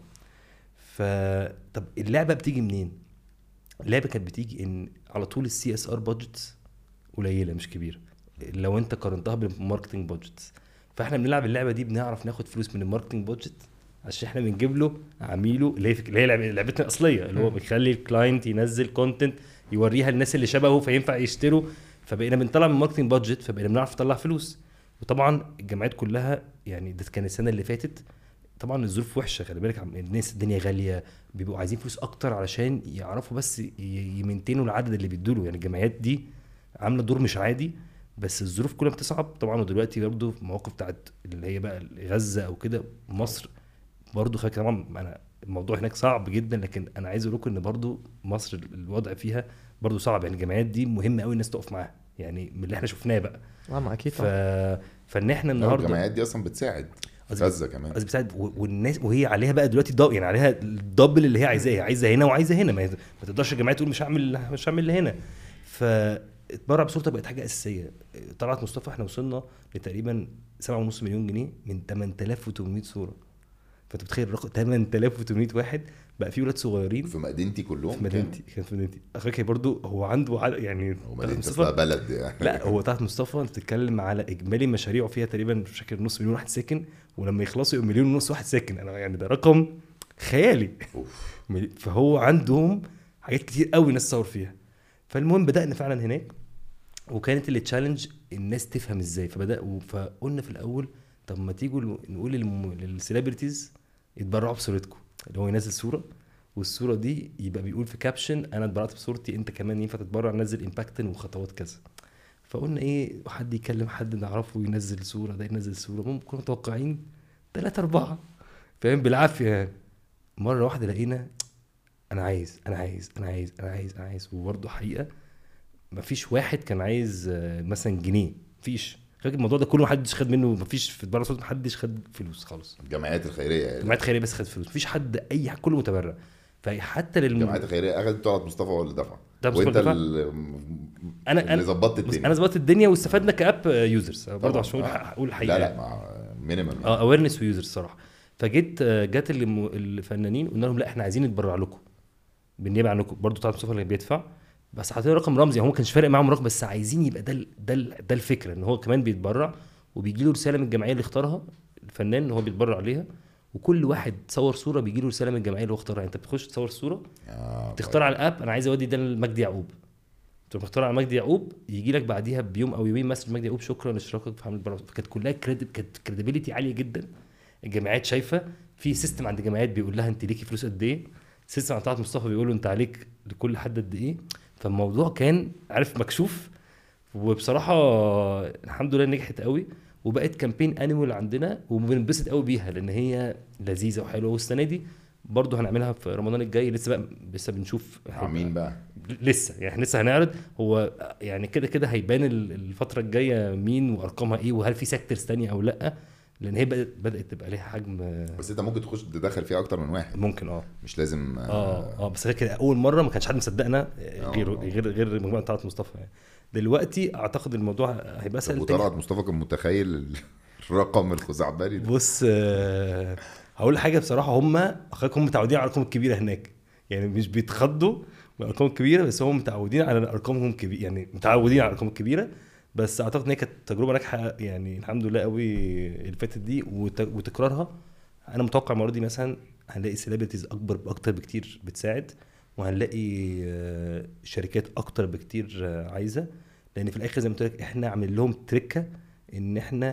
ف طب اللعبه بتيجي منين؟ اللعبه كانت بتيجي ان على طول السي اس ار بادجتس قليله مش كبيره لو انت قارنتها بالماركتنج بادجتس فاحنا بنلعب اللعبه دي بنعرف ناخد فلوس من الماركتنج بادجت عشان احنا بنجيب له عميله اللي هي فك- اللي هي لعب- لعبتنا الاصليه اللي هو مم. بيخلي الكلاينت ينزل كونتنت يوريها الناس اللي شبهه فينفع يشتروا فبقينا بنطلع من الماركتنج بادجت فبقينا بنعرف نطلع فلوس وطبعا الجامعات كلها يعني ده كان السنه اللي فاتت طبعا الظروف وحشه خلي بالك عم- الناس الدنيا غاليه بيبقوا عايزين فلوس اكتر علشان يعرفوا بس ي- يمنتنوا العدد اللي بيدوا يعني الجمعيات دي عامله دور مش عادي بس الظروف كلها بتصعب طبعا ودلوقتي برضه في المواقف بتاعت اللي هي بقى غزه او كده مصر برضه خلي بالك طبعا انا الموضوع هناك صعب جدا لكن انا عايز اقول لكم ان برضه مصر الوضع فيها برضه صعب يعني الجمعيات دي مهم قوي الناس تقف معاها يعني من اللي احنا شفناه بقى اه ما اكيد ف... طبعا فان احنا النهارده النهارده الجمعيات دي اصلا بتساعد قصدي- غزه كمان قصدي بتساعد و- والناس وهي عليها بقى دلوقتي ضب يعني عليها الدبل اللي هي عايزاه هي عايزه هنا وعايزه هنا ما, ما تقدرش الجمعيه تقول مش هعمل مش هعمل اللي هنا فاتبرع بصورتك بقت حاجه اساسيه طلعت مصطفى احنا وصلنا لتقريبا 7.5 مليون جنيه من 8800 صوره فانت بتخيل الرقم 8800 واحد بقى في ولاد صغيرين في مدينتي كلهم في مدينتي كان في مدينتي اخوك برضو هو عنده عدد- يعني طلعت ومدينتي مصطفى اصلها بلد يعني لا هو تحت مصطفى انت بتتكلم على اجمالي مشاريعه فيها تقريبا مش فاكر نص مليون واحد ساكن ولما يخلصوا يبقى مليون ونص واحد ساكن انا يعني ده رقم خيالي أوف. مل- فهو عندهم حاجات كتير قوي ناس تصور فيها فالمهم بدانا فعلا هناك وكانت اللي تشالنج الناس تفهم ازاي فبدا فقلنا في الاول طب ما تيجوا ل- نقول للم- للسليبرتيز يتبرعوا بصورتكم اللي هو ينزل صوره والصوره دي يبقى بيقول في كابشن انا اتبرعت بصورتي انت كمان ينفع تتبرع نزل امباكتن وخطوات كذا فقلنا ايه حد يكلم حد نعرفه ينزل صوره ده ينزل صوره ممكن كنا متوقعين ثلاثة أربعة فاهم بالعافية يعني مرة واحدة لقينا أنا عايز أنا عايز أنا عايز أنا عايز أنا عايز وبرضه حقيقة مفيش واحد كان عايز آه، مثلا جنيه مفيش فاكر الموضوع ده كله محدش خد منه مفيش في البره صوت محدش خد فلوس خالص الجمعيات الخيريه يعني جمعيات خيريه بس خد فلوس مفيش حد اي حد كله متبرع فحتى للم... الجمعيات الخيريه اخذت طلعت مصطفى هو اللي دفع ده مصطفى وانت دفع؟ ال- أنا- اللي أنا- ظبطت بص الدنيا انا ظبطت الدنيا واستفدنا كاب يوزرز برضه طبعاً. عشان اقول آه. اقول الحقيقه لا يعني. لا مع مينيمم اه اويرنس ويوزرز الصراحه فجيت آه، جت الم- الفنانين قلنا لهم لا احنا عايزين نتبرع لكم بالنيابه عنكم برضه طلعت مصطفى اللي بيدفع بس حاطين رقم رمزي هو ما كانش فارق معاهم رقم بس عايزين يبقى ده ال- ده ال- ده الفكره ان هو كمان بيتبرع وبيجي له رساله من الجمعيه اللي اختارها الفنان ان هو بيتبرع عليها وكل واحد صور صوره بيجي له رساله من الجمعيه اللي هو اختارها انت بتخش تصور صوره آه تختار على الاب انا عايز اودي ده لمجدي يعقوب تروح مختار على مجدي يعقوب يجي لك بعديها بيوم او يومين مسج مجدي يعقوب شكرا لاشتراكك في حمله البرامج فكانت كلها كريدت كانت كريديبيليتي عاليه جدا الجامعات شايفه في سيستم عند الجامعات بيقول لها انت ليكي فلوس قد ايه سيستم عند طلعت مصطفى بيقول له انت عليك لكل حد قد ايه فالموضوع كان عارف مكشوف وبصراحه الحمد لله نجحت قوي وبقت كامبين انيمال عندنا وبننبسط قوي بيها لان هي لذيذه وحلوه والسنه دي برضه هنعملها في رمضان الجاي لسه بقى لسه بنشوف مع مين بقى لسه يعني احنا لسه هنعرض هو يعني كده كده هيبان ال- الفتره الجايه مين وارقامها ايه وهل في سيكتورز تانية او لا لان هي بدات بدات تبقى ليها حجم بس انت ممكن تخش تدخل فيها اكتر من واحد ممكن اه مش لازم اه اه بس فاكر اول مره ما كانش حد مصدقنا غيره آه. غير غير مجموعه طلعت مصطفى يعني دلوقتي اعتقد الموضوع هيبقى طب اسهل وطلعت مصطفى كان متخيل الرقم الخزعبلي ده بص آه، هقول حاجه بصراحه هم اخواتهم متعودين على الارقام الكبيره هناك يعني مش بيتخضوا من الارقام الكبيره بس هم متعودين على ارقامهم كبيره يعني متعودين على الارقام الكبيره بس اعتقد ان هي كانت تجربه ناجحه يعني الحمد لله قوي اللي فاتت دي وت- وتكرارها انا متوقع المره دي مثلا هنلاقي سيلبرتيز اكبر اكتر بكتير بتساعد وهنلاقي آه، شركات اكتر بكتير آه، عايزه لان في الاخر زي ما قلت لك احنا عاملين لهم تركه ان احنا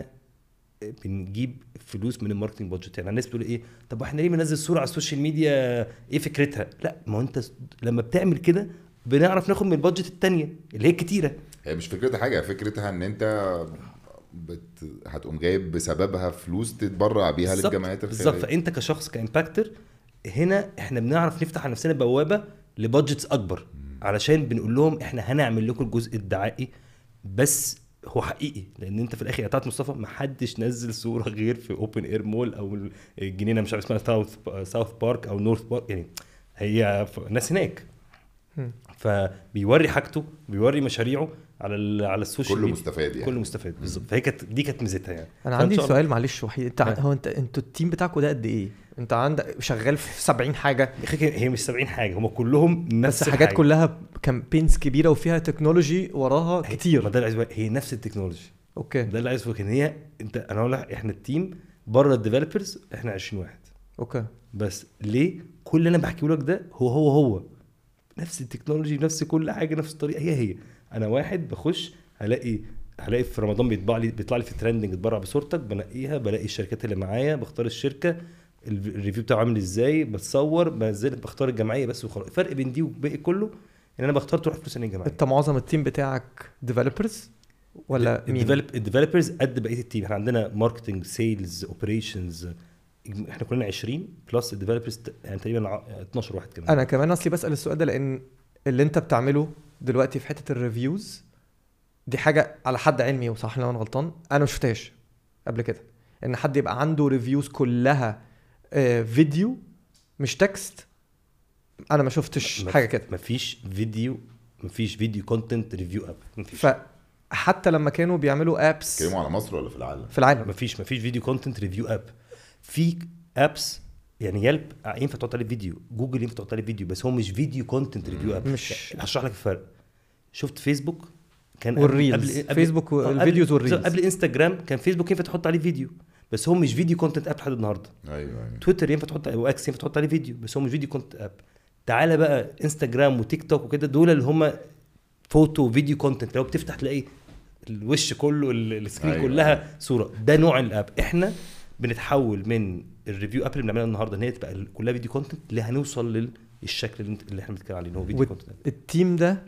بنجيب فلوس من الماركتنج بادجت يعني الناس بتقول ايه طب احنا ليه بننزل صوره على السوشيال ميديا ايه فكرتها لا ما هو انت س- لما بتعمل كده بنعرف ناخد من البادجت التانية اللي هي كتيره هي مش فكرتها حاجه فكرتها ان انت بت... هتقوم جايب بسببها فلوس تتبرع بيها بالظبط للجمعيات بالظبط الخيريه فانت كشخص كامباكتر هنا احنا بنعرف نفتح على نفسنا بوابه لبادجتس اكبر علشان بنقول لهم احنا هنعمل لكم الجزء الدعائي بس هو حقيقي لان انت في الاخر يا بتاعت مصطفى ما حدش نزل صوره غير في اوبن اير مول او الجنينه مش عارف اسمها ساوث ساوث بارك او نورث بارك يعني هي ف- ناس هناك مم. فبيوري حاجته بيوري مشاريعه على ال- على السوشيال كله ميديا. مستفاد يعني كله مستفاد بالظبط فهي كانت دي كانت ميزتها يعني انا فإن عندي شاء الله- سؤال معلش وحيد انت ع- ها. هو انت انتوا التيم بتاعكم ده قد ايه انت عندك شغال في 70 حاجه يا اخي هي مش 70 حاجه هم كلهم نفس بس حاجات الحاجة. كلها كامبينز كبيره وفيها تكنولوجي وراها هي- ما كتير ده اللي عايز أقوله، هي نفس التكنولوجي اوكي ده اللي عايز أقوله، ان هي انت انا اقول لك احنا التيم بره الديفلوبرز احنا 20 واحد اوكي بس ليه كل اللي انا بحكيه لك ده هو هو هو نفس التكنولوجي نفس كل حاجه نفس الطريقه هي هي انا واحد بخش هلاقي هلاقي في رمضان بيطبع لي بيطلع لي في ترندنج اتبرع بصورتك بنقيها بلاقي الشركات اللي معايا بختار الشركه ال- الريفيو بتاعه عامل ازاي بتصور بنزل بختار الجمعيه بس وخلاص الفرق بين دي والباقي كله ان انا بختار تروح فلوس الجمعيه انت معظم التيم بتاعك ديفلوبرز ولا مين الديفلوبرز قد بقيه التيم احنا عندنا ماركتنج سيلز اوبريشنز احنا كلنا 20 بلس الديفلوبرز يعني تقريبا ع- 12 واحد كمان انا كمان اصلي بسال السؤال ده لان اللي انت بتعمله دلوقتي في حته الريفيوز دي حاجه على حد علمي وصح لو انا غلطان انا ما شفتهاش قبل كده ان حد يبقى عنده ريفيوز كلها آه، فيديو مش تكست انا ما شفتش ما- حاجه كده مفيش فيديو مفيش فيديو كونتنت ريفيو اب مفيش فحتى لما كانوا بيعملوا ابس تتكلموا على مصر ولا في العالم؟ في العالم مفيش مفيش فيديو كونتنت ريفيو اب في ابس يعني يلب ينفع تحط عليه فيديو جوجل ينفع تحط عليه فيديو بس هو مش فيديو كونتنت ريفيو اب مش- يعني هشرح لك الفرق شفت فيسبوك كان والريلز. فيسبوك آه، قبل- والفيديوز والريلز. بالظبط، قبل انستجرام كان فيسبوك ينفع تحط عليه فيديو بس هو مش فيديو كونتنت اب لحد النهارده ايوه ايوه تويتر ينفع تحط واكس ينفع تحط عليه فيديو بس هو مش فيديو كونتنت اب تعالى بقى انستجرام وتيك توك وكده دول اللي هم فوتو فيديو كونتنت لو بتفتح تلاقي الوش كله ال- السكرين أيوة. أيوة. كلها صوره ده نوع الاب احنا بنتحول من الريفيو اب اللي بنعملها النهارده ان هي تبقى كلها فيديو كونتنت اللي هنوصل للشكل اللي, انت- اللي احنا بنتكلم عليه اللي هو فيديو وت- كونتنت التيم ده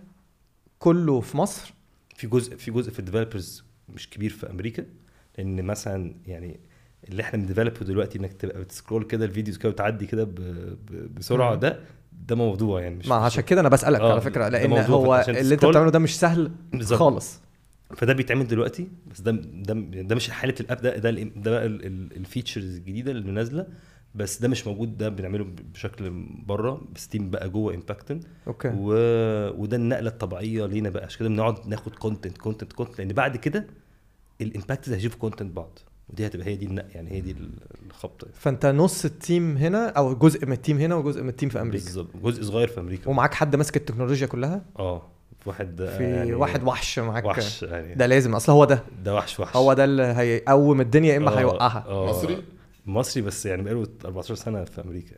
كله في مصر في جزء في جزء في الديفلوبرز مش كبير في امريكا لان مثلا يعني اللي احنا بنديفلوبه دلوقتي انك تبقى بتسكرول كده الفيديوز كده وتعدي كده ب- ب- بسرعه مم. ده ده موضوع يعني مش ما مش- عشان كده انا بسالك آه، على فكره ده لان موضوع هو عشان اللي انت تسكرول. بتعمله ده مش سهل بالظبط. خالص فده بيتعمل دلوقتي بس ده ده ده مش حاله الاب ده ده ال- ده بقى الفيتشرز الجديده اللي نازله بس ده مش موجود ده بنعمله بشكل بره بس تيم بقى جوه امباكتن اوكي و... وده النقله الطبيعيه لينا بقى عشان كده بنقعد ناخد كونتنت كونتنت كونتنت لان بعد كده الامباكت هيشوفوا كونتنت بعض ودي هتبقى هي دي النق يعني هي دي الخبطه فانت نص التيم هنا او جزء من التيم هنا وجزء من التيم في امريكا بالظبط جزء صغير في امريكا ومعاك حد ماسك التكنولوجيا كلها اه في واحد في يعني واحد وحش معاك وحش يعني ده لازم اصل هو ده ده وحش وحش هو ده اللي هيقوم الدنيا يا اما آه، هيوقعها آه. مصري؟ مصري بس يعني بقاله 14 سنه في امريكا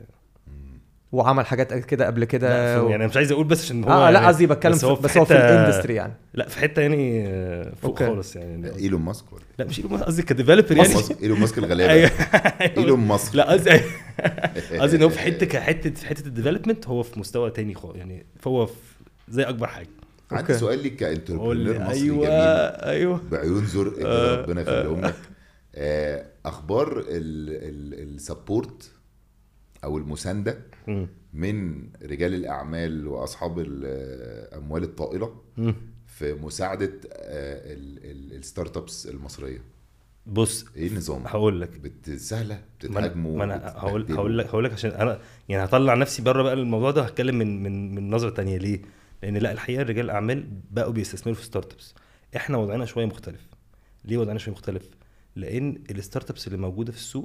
وعمل حاجات كده قبل لا كده في- و... يعني انا مش عايز اقول بس عشان هو اه لا يعني- قصدي بتكلم بس في- هو بس هو في حتة- الاندستري يعني لا في حته يعني آه، فوق أوكي. خالص يعني ايلون ماسك ولا لا مش إيلون ماسك، قصدي كديفلوبر ايلون يعني ماسك ايلون ماسك الغلابه أيوه. ايلون ماسك لا قصدي قصدي ان هو في حته كحته في حته الديفلوبمنت هو في مستوى تاني خالص يعني فهو في زي اكبر حاجه عندي أوكي. سؤال ليك قول كانتربرينور لي مصري ايوه جميل ايوه بعيون زرق كده آه، ربنا يخليهم لك آه، اخبار السبورت او المسانده مم. من رجال الاعمال واصحاب الاموال الطائله مم. في مساعده آه، ال- ال- الستارت ابس المصريه بص ايه النظام هقول لك بت- سهله ما انا بتتهاجموا ما انا هقول بتبهدلوا؟ هقول لك هقول لك عشان انا يعني هطلع نفسي بره بقى الموضوع ده هتكلم من من من نظره تانية ليه؟ لان لا الحقيقه رجال الاعمال بقوا بيستثمروا في ستارت ابس احنا وضعنا شويه مختلف ليه وضعنا شويه مختلف؟ لان الستارت ابس اللي موجوده في السوق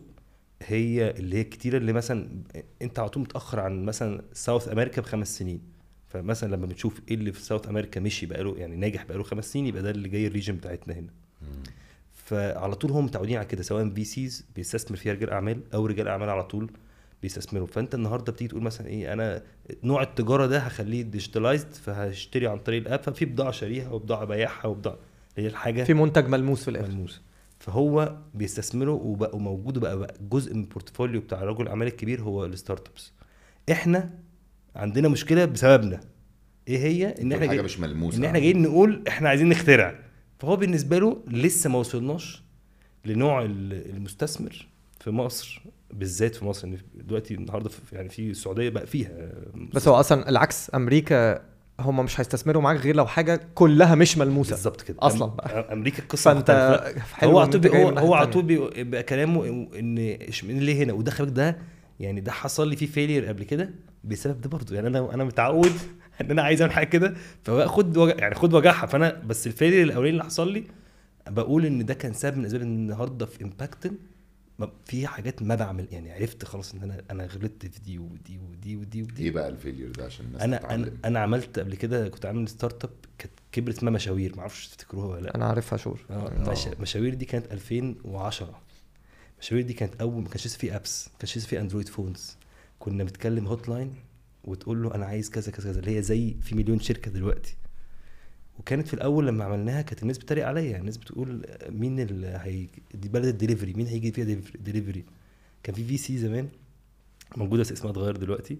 هي اللي هي كتيره اللي مثلا انت على طول متاخر عن مثلا ساوث امريكا بخمس سنين فمثلا لما بتشوف ايه اللي في ساوث امريكا مشي بقاله يعني ناجح بقاله خمس سنين يبقى ده اللي جاي الريجن بتاعتنا هنا مم. فعلى طول هم متعودين على كده سواء في سيز بيستثمر فيها رجال اعمال او رجال اعمال على طول بيستثمروا فانت النهارده بتيجي تقول مثلا ايه انا نوع التجاره ده هخليه ديجيتالايزد فهشتري عن طريق الاب ففي بضاعه شاريها وبضاعه بايعها وبضاعه هي الحاجه في منتج ملموس في الاخر ملموسه فهو بيستثمروا وبقوا موجود بقى, بقى جزء من البورتفوليو بتاع رجل الاعمال الكبير هو الستارت ابس احنا عندنا مشكله بسببنا ايه هي ان احنا حاجه جاي... مش ملموسه ان احنا جايين نقول احنا عايزين نخترع فهو بالنسبه له لسه ما وصلناش لنوع ال- المستثمر في مصر بالذات في مصر ان دلوقتي النهارده في يعني في السعوديه بقى فيها بس هو اصلا العكس امريكا هم مش هيستثمروا معاك غير لو حاجه كلها مش ملموسه بالظبط كده أصلاً أم- بقى. امريكا القصه فانت مختلفة. حلو هو إن على طول أنت بي- جاي هو, من الناحية هو على التانية. طول بي- بيبقى كلامه ان اشمعنى ليه هنا وده خلي بالك ده يعني ده حصل لي فيه فيلير قبل كده بسبب ده برضه يعني انا انا متعود ان انا عايز اعمل حاجه كده فبقى خد وجع يعني خد وجعها فانا بس الفيلير الاولاني اللي حصل لي بقول ان ده كان سبب من اسباب ان النهارده في امباكتن ما- في حاجات ما بعمل يعني عرفت خلاص ان انا انا غلطت في دي ودي ودي ودي ودي ايه بقى الفيلير ده عشان الناس انا انا تتعلم انا عملت قبل كده كنت عامل ستارت اب كانت كبرت اسمها مشاوير ما اعرفش تفتكروها ولا لا انا عارفها شور اه مش... مشاوير دي كانت 2010 مشاوير دي كانت اول ما كانش لسه في ابس ما كانش لسه في اندرويد فونز كنا بتكلم هوت لاين وتقول له انا عايز كذا كذا كذا اللي هي زي في مليون شركه دلوقتي وكانت في الاول لما عملناها كانت الناس بتتريق عليا الناس بتقول مين اللي هي دي بلد الدليفري مين هيجي فيها دليفري كان في في سي زمان موجوده بس اسمها اتغير دلوقتي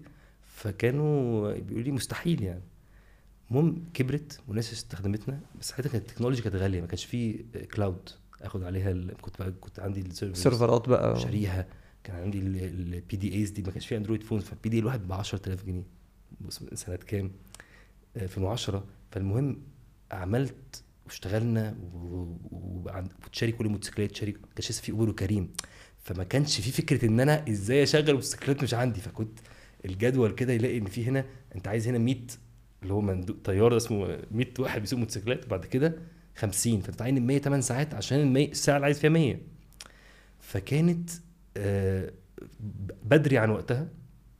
فكانوا بيقولوا لي مستحيل يعني المهم كبرت والناس استخدمتنا بس ساعتها كانت التكنولوجيا كانت غاليه ما كانش في كلاود اخد عليها ال... كنت بقى كنت عندي السيرفرز سيرفرات بقى شاريها كان عندي البي دي ايز دي ما كانش في اندرويد فون فالبي دي الواحد ب 10000 جنيه بص سنه كام؟ آه، 2010 فالمهم عملت واشتغلنا و- وعند- وتشاري كل الموتوسيكلات تشاري ما كانش لسه في اوبر وكريم فما كانش في فكره ان انا ازاي اشغل موتوسيكلات مش عندي فكنت الجدول كده يلاقي ان في هنا انت عايز هنا 100 اللي هو مندوب طيار اسمه 100 واحد بيسوق موتوسيكلات وبعد كده 50 فانت تعين ال 100 8 ساعات عشان ال 100 الساعه اللي عايز فيها 100 فكانت آه، بدري عن وقتها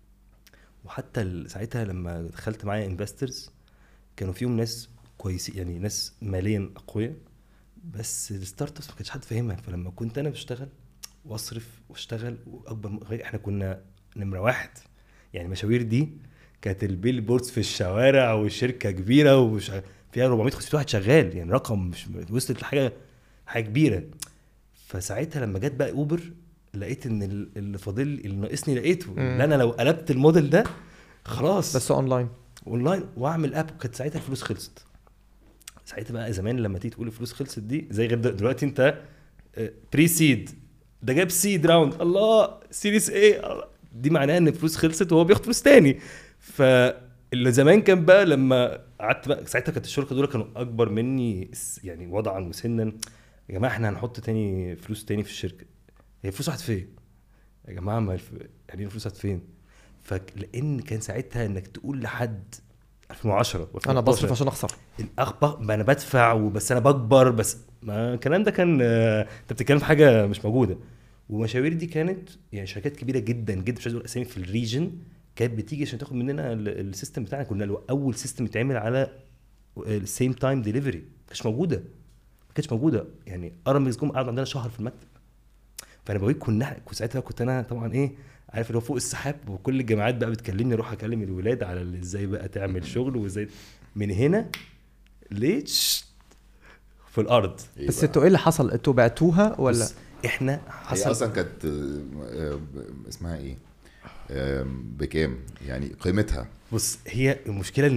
وحتى ال- ساعتها لما دخلت معايا انفسترز كانوا فيهم ناس كويسين يعني ناس ماليا اقوياء بس الستارت ابس ما كانش حد فاهمها فلما كنت انا بشتغل واصرف واشتغل واكبر م- احنا كنا نمره واحد يعني مشاوير دي كانت البيل بوردز في الشوارع والشركه كبيره ومش عارف- فيها 400 500 واحد شغال يعني رقم مش وصلت لحاجه حاجه كبيره فساعتها لما جت بقى اوبر لقيت ان ال- اللي فاضل اللي ناقصني لقيته مم. اللي انا لو قلبت الموديل ده خلاص بس اونلاين اونلاين واعمل اب وكانت ساعتها الفلوس خلصت ساعتها بقى زمان لما تيجي تقول الفلوس خلصت دي زي غير دل- دلوقتي انت بري سيد ده جاب سيد راوند الله سيريس ايه دي معناها ان الفلوس خلصت وهو بياخد فلوس تاني فاللي زمان كان بقى لما قعدت بقى ساعتها كانت الشركه دول كانوا اكبر مني س- يعني وضعا وسنا يا جماعه احنا هنحط تاني فلوس تاني في الشركه هي الفلوس راحت فين؟ يا جماعه ما الف... يعني الفلوس راحت فين؟ فلان كان ساعتها انك تقول لحد 2010 انا و2012 بصرف عشان اخسر الاخبار ما انا بدفع وبس انا بكبر بس ما الكلام ده كان آه، انت بتتكلم في حاجه مش موجوده ومشاوير دي كانت يعني شركات كبيره جدا جدا مش عايز اقول اسامي في الريجن كانت بتيجي عشان تاخد مننا ال- السيستم بتاعنا كنا الو- اول سيستم يتعمل على السيم تايم ديليفري ما كانتش موجوده ما كانتش موجوده يعني ارامكس جم قعدوا عندنا شهر في المكتب فانا بقول كنا كنت ساعتها كنت انا طبعا ايه عارف اللي هو فوق السحاب وكل الجامعات بقى بتكلمني اروح اكلم الولاد على ال- ازاي بقى تعمل شغل وازاي من هنا ليش في الارض إيه بس بقى؟ انتوا ايه اللي حصل انتوا بعتوها ولا بص، احنا هي حصل اصلا كانت آه، آه، اسمها ايه؟ آه، بكام؟ يعني قيمتها بص هي المشكله ان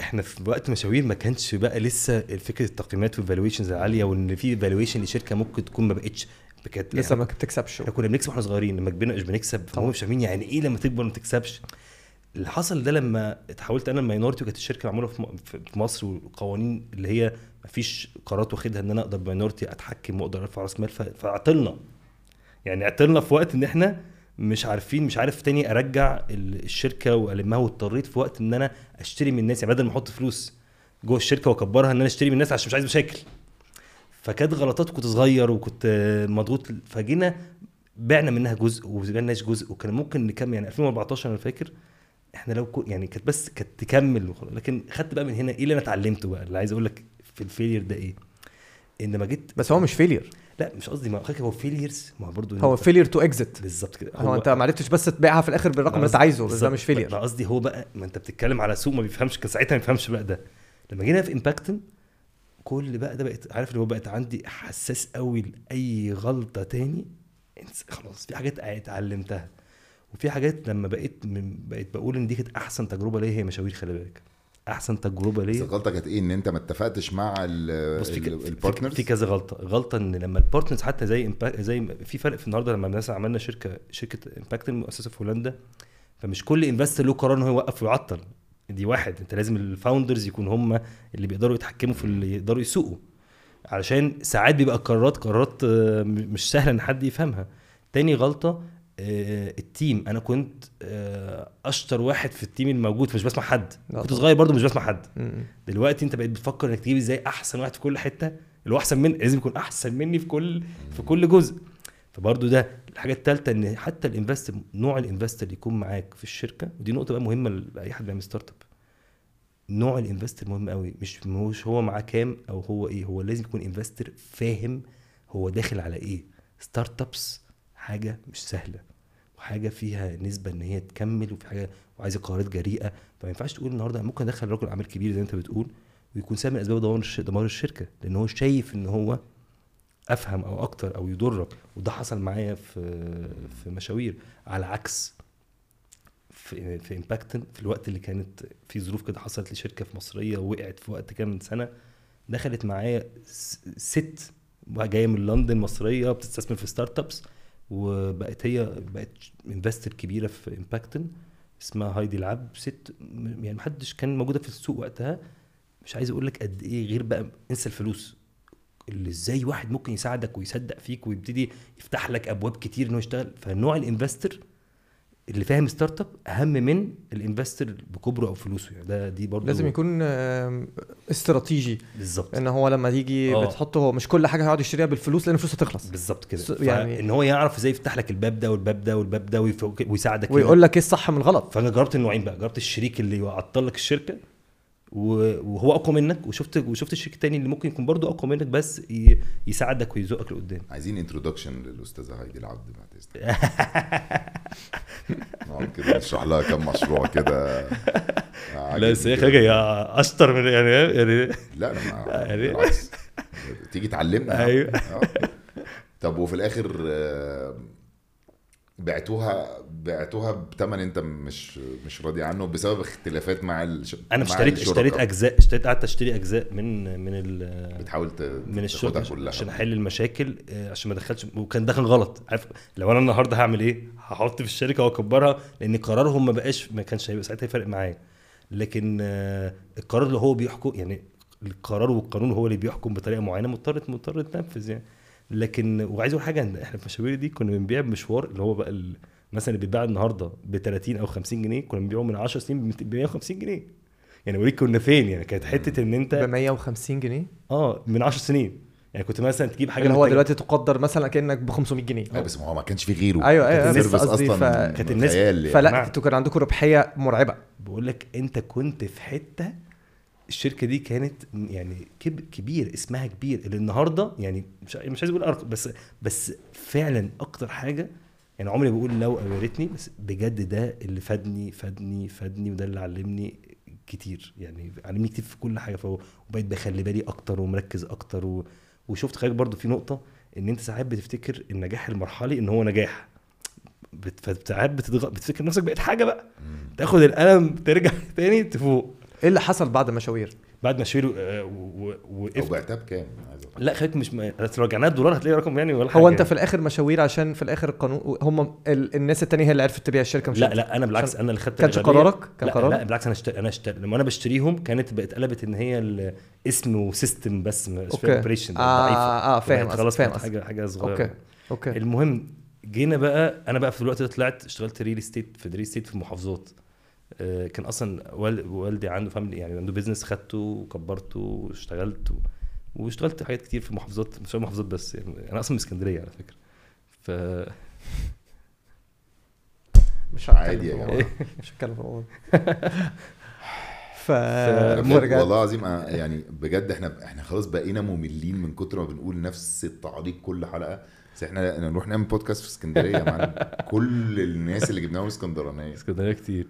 احنا في وقت مشاوير ما كانش بقى لسه فكره التقييمات والفالويشنز العاليه وان في فالويشن لشركه ممكن تكون ما بقتش كانت لسه ما بتكسبش احنا كنا بنكسب واحنا صغيرين لما كبرنا مش بنكسب طبعا. هم مش فاهمين يعني ايه لما تكبر ما تكسبش اللي حصل ده لما اتحولت انا الماينورتي وكانت الشركه معموله في م- في في مصر والقوانين اللي هي ما فيش قرارات واخدها ان انا اقدر بماينورتي اتحكم واقدر ارفع راس مال ف- فعطلنا يعني عطلنا في وقت ان احنا مش عارفين مش عارف تاني ارجع ال- الشركه والمها واضطريت في وقت ان انا اشتري من الناس يعني بدل ما احط فلوس جوه الشركه واكبرها ان انا اشتري من الناس عشان مش عايز مشاكل فكانت غلطات كنت صغير وكنت آه، مضغوط فجينا بعنا منها جزء وبعناش جزء وكان ممكن نكمل يعني 2014 انا فاكر احنا لو كو يعني كانت بس كانت تكمل وخلاص لكن خدت بقى من هنا ايه اللي انا اتعلمته بقى اللي عايز اقول لك في الفيلير ده ايه ان لما جيت بس هو مش فيلير لا مش قصدي ما هو فيليرز ما هو برضه هو فيلير تو اكزit بالظبط كده هو انت ما عرفتش بس تبيعها في الاخر بالرقم اللي انت عايزه بس ده مش ما فيلير قصدي هو بقى ما انت بتتكلم على سوق ما بيفهمش كان ساعتها ما بيفهمش بقى ده لما جينا في امباكتن كل بقى ده بقت عارف اللي هو بقت عندي حساس قوي لاي غلطه تاني انس- خلاص في حاجات اتعلمتها وفي حاجات لما بقيت من بقيت بقول ان دي كانت احسن تجربه ليا هي مشاوير خلي بالك احسن تجربه بس ليا الغلطه كانت ايه ان انت ما اتفقتش مع ال- بص في ك- ال- في- البارتنرز في كذا غلطه غلطه ان لما البارتنرز حتى زي إمباك زي في فرق في النهارده لما مثلا عملنا شركه شركه امباكت مؤسسه في هولندا فمش كل انفستر له قرار ان هو يوقف ويعطل دي واحد انت لازم الفاوندرز يكون هم اللي بيقدروا يتحكموا في اللي يقدروا يسوقوا علشان ساعات بيبقى قرارات قرارات آه، م- مش سهله ان حد يفهمها تاني غلطه آه، التيم انا كنت آه، اشطر واحد في التيم الموجود مش بسمع حد لا كنت طبعا. صغير برضه مش بسمع حد م- دلوقتي انت بقيت بتفكر انك تجيب ازاي احسن واحد في كل حته اللي هو احسن من لازم يكون احسن مني في كل في كل جزء فبرضه ده الحاجه الثالثه ان حتى الانفستر نوع الانفستر اللي يكون معاك في الشركه ودي نقطه بقى مهمه لاي حد بيعمل ستارت اب نوع الانفستر مهم قوي مش مش هو معاه كام او هو ايه هو لازم يكون انفستر فاهم هو داخل على ايه ستارت ابس حاجه مش سهله وحاجه فيها نسبه ان هي تكمل وفي حاجه وعايزه قرارات جريئه فما ينفعش تقول النهارده ممكن ادخل رجل اعمال كبير زي ما انت بتقول ويكون سبب من اسباب دمار الش- دمار الشركه لان هو شايف ان هو افهم او اكتر او يضرك وده حصل معايا في في مشاوير على عكس في في امباكتن في الوقت اللي كانت في ظروف كده حصلت لشركه في مصريه ووقعت في وقت كام من سنه دخلت معايا س- ست جايه من لندن مصريه بتستثمر في ستارت ابس وبقت هي بقت انفستر كبيره في امباكتن اسمها هايدي العب ست م- يعني محدش كان موجوده في السوق وقتها مش عايز اقول لك قد ايه غير بقى انسى الفلوس اللي ازاي واحد ممكن يساعدك ويصدق فيك ويبتدي يفتح لك ابواب كتير انه يشتغل فنوع الانفستر اللي فاهم ستارت اب اهم من الانفستر بكبره او فلوسه يعني ده دي برضه لازم يكون آم، استراتيجي بالظبط ان هو لما يجي آه. بتحطه هو مش كل حاجه هيقعد يشتريها بالفلوس لان الفلوس هتخلص بالظبط كده س- يعني يعني- ان هو يعرف ازاي يفتح لك الباب ده والباب ده والباب ده ويفوق- ويساعدك ويقول لك ايه الصح من الغلط فانا جربت النوعين بقى جربت الشريك اللي يعطل لك الشركه و- وهو اقوى منك وشفت وشفت الشريك التاني اللي ممكن يكون برضه اقوى منك بس ي- يساعدك ويزقك لقدام عايزين انترودكشن للاستاذه هايدي العبد بعد اذنك نقعد كده نشرح لها كم مشروع كده لا بس هي حاجه يا اشطر من يعني يعني لا انا ما يعني- بالعكس تيجي تعلمنا أيوة. آه. طب وفي الاخر آه، بعتوها بعتوها بثمن انت مش مش راضي عنه بسبب اختلافات مع الش... انا مع اشتريت الشركاء. اشتريت اجزاء اشتريت قعدت اشتري اجزاء من من ال بتحاول ت... من الشغل تاخدها عشان, كلها عشان احل المشاكل آه، عشان ما ادخلش وكان ده كان غلط عارف لو انا النهارده هعمل ايه هحط في الشركه واكبرها لان قرارهم ما بقاش ما كانش هيبقى ساعتها يفرق معايا لكن آه، القرار اللي هو بيحكم يعني القرار والقانون هو اللي بيحكم بطريقه معينه مضطر مضطر تنفذ يعني لكن وعايز اقول حاجه ان احنا في المشاوير دي كنا بنبيع بمشوار اللي هو بقى ال- مثلا اللي بيتباع النهارده ب 30 او 50 جنيه كنا بنبيعه من 10 سنين ب 150 جنيه يعني اوريك كنا فين يعني كانت حته ان انت ب 150 جنيه اه من 10 سنين يعني كنت مثلا تجيب حاجه اللي هو محتاجة- دلوقتي تقدر مثلا كانك ب 500 جنيه لا بس ما هو ما كانش في غيره أيوة، كانت أيوة، السيرفيس بس قصدي اصلا ف- كانت الناس- خيال يعني. فلا جماعة. انتوا كان عندكم ربحيه مرعبه بقول لك انت كنت في حته الشركه دي كانت يعني كب كبير اسمها كبير اللي النهارده يعني مش مش عايز اقول ارقام بس بس فعلا اكتر حاجه يعني عمري بقول لو او يا ريتني بس بجد ده اللي فادني فادني فادني وده اللي علمني كتير يعني علمني كتير في كل حاجه فهو وبقيت بخلي بالي اكتر ومركز اكتر و... وشفت حضرتك برضو في نقطه ان انت ساعات بتفتكر النجاح المرحلي ان هو نجاح بت- فساعات بتتغ... بتفتكر نفسك بقيت حاجه بقى مم. تاخد القلم ترجع تاني تفوق ايه اللي حصل بعد مشاوير بعد ما شيروا آه، و- و- او وقفت بعتها بكام عايز أقول. لا خليك مش م- لو رجعناها الدولار هتلاقي رقم يعني ولا حاجه هو انت يعني. في الاخر مشاوير عشان في الاخر القانون هم ال... الناس التانية هي اللي عرفت تبيع الشركه مش لا أنت. لا انا بالعكس انا اللي خدت كانش الأغلبية. قرارك؟ كان لا قرارك؟ لا بالعكس انا اشتري انا اشتري لما انا بشتريهم كانت بقت قلبت ان هي الاسم وسيستم بس مش اوكي اوبريشن اه اه فاهم بقت خلاص فاهم بقت حاجه حاجه صغيره اوكي اوكي المهم جينا بقى انا بقى في الوقت ده طلعت اشتغلت ريل استيت في ريل استيت في المحافظات آه، كان اصلا وال- والدي عنده فاميلي يعني عنده بيزنس خدته وكبرته واشتغلت و... واشتغلت حاجات كتير في محافظات مش محافظات بس يعني انا اصلا من اسكندريه على فكره ف مش عادي يا هتكلم جماعة. في الموضوع. مش هتكلم في الموضوع ف أنا بجد مرجع والله العظيم أنا يعني بجد احنا احنا خلاص بقينا مملين من كتر ما بنقول نفس التعليق كل حلقه بس احنا نروح نعمل بودكاست في اسكندريه يا معلم كل الناس اللي جبناهم اسكندرانيه اسكندريه كتير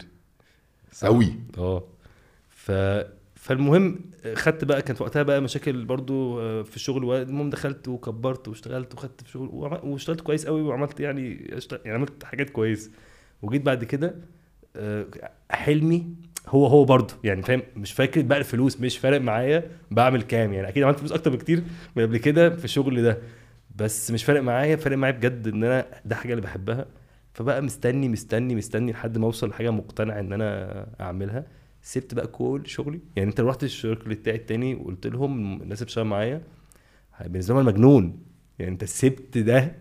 قوي اه ف فالمهم خدت بقى كانت وقتها بقى مشاكل برضو آه، في الشغل و- المهم دخلت وكبرت واشتغلت وخدت في شغل وعم- واشتغلت كويس قوي وعملت يعني اشت- يعني عملت حاجات كويس وجيت بعد كده آه، حلمي هو هو برضه يعني فاهم مش فاكر بقى الفلوس مش فارق معايا بعمل كام يعني اكيد عملت فلوس اكتر بكتير من قبل كده في الشغل ده بس مش فارق معايا فارق معايا بجد ان انا ده حاجه اللي بحبها فبقى مستني مستني مستني لحد ما اوصل لحاجه مقتنع ان انا اعملها سبت بقى كل شغلي يعني انت رحت الشغل بتاعي التاني وقلت لهم الناس اللي بتشتغل معايا بالنسبه لهم مجنون يعني انت سبت ده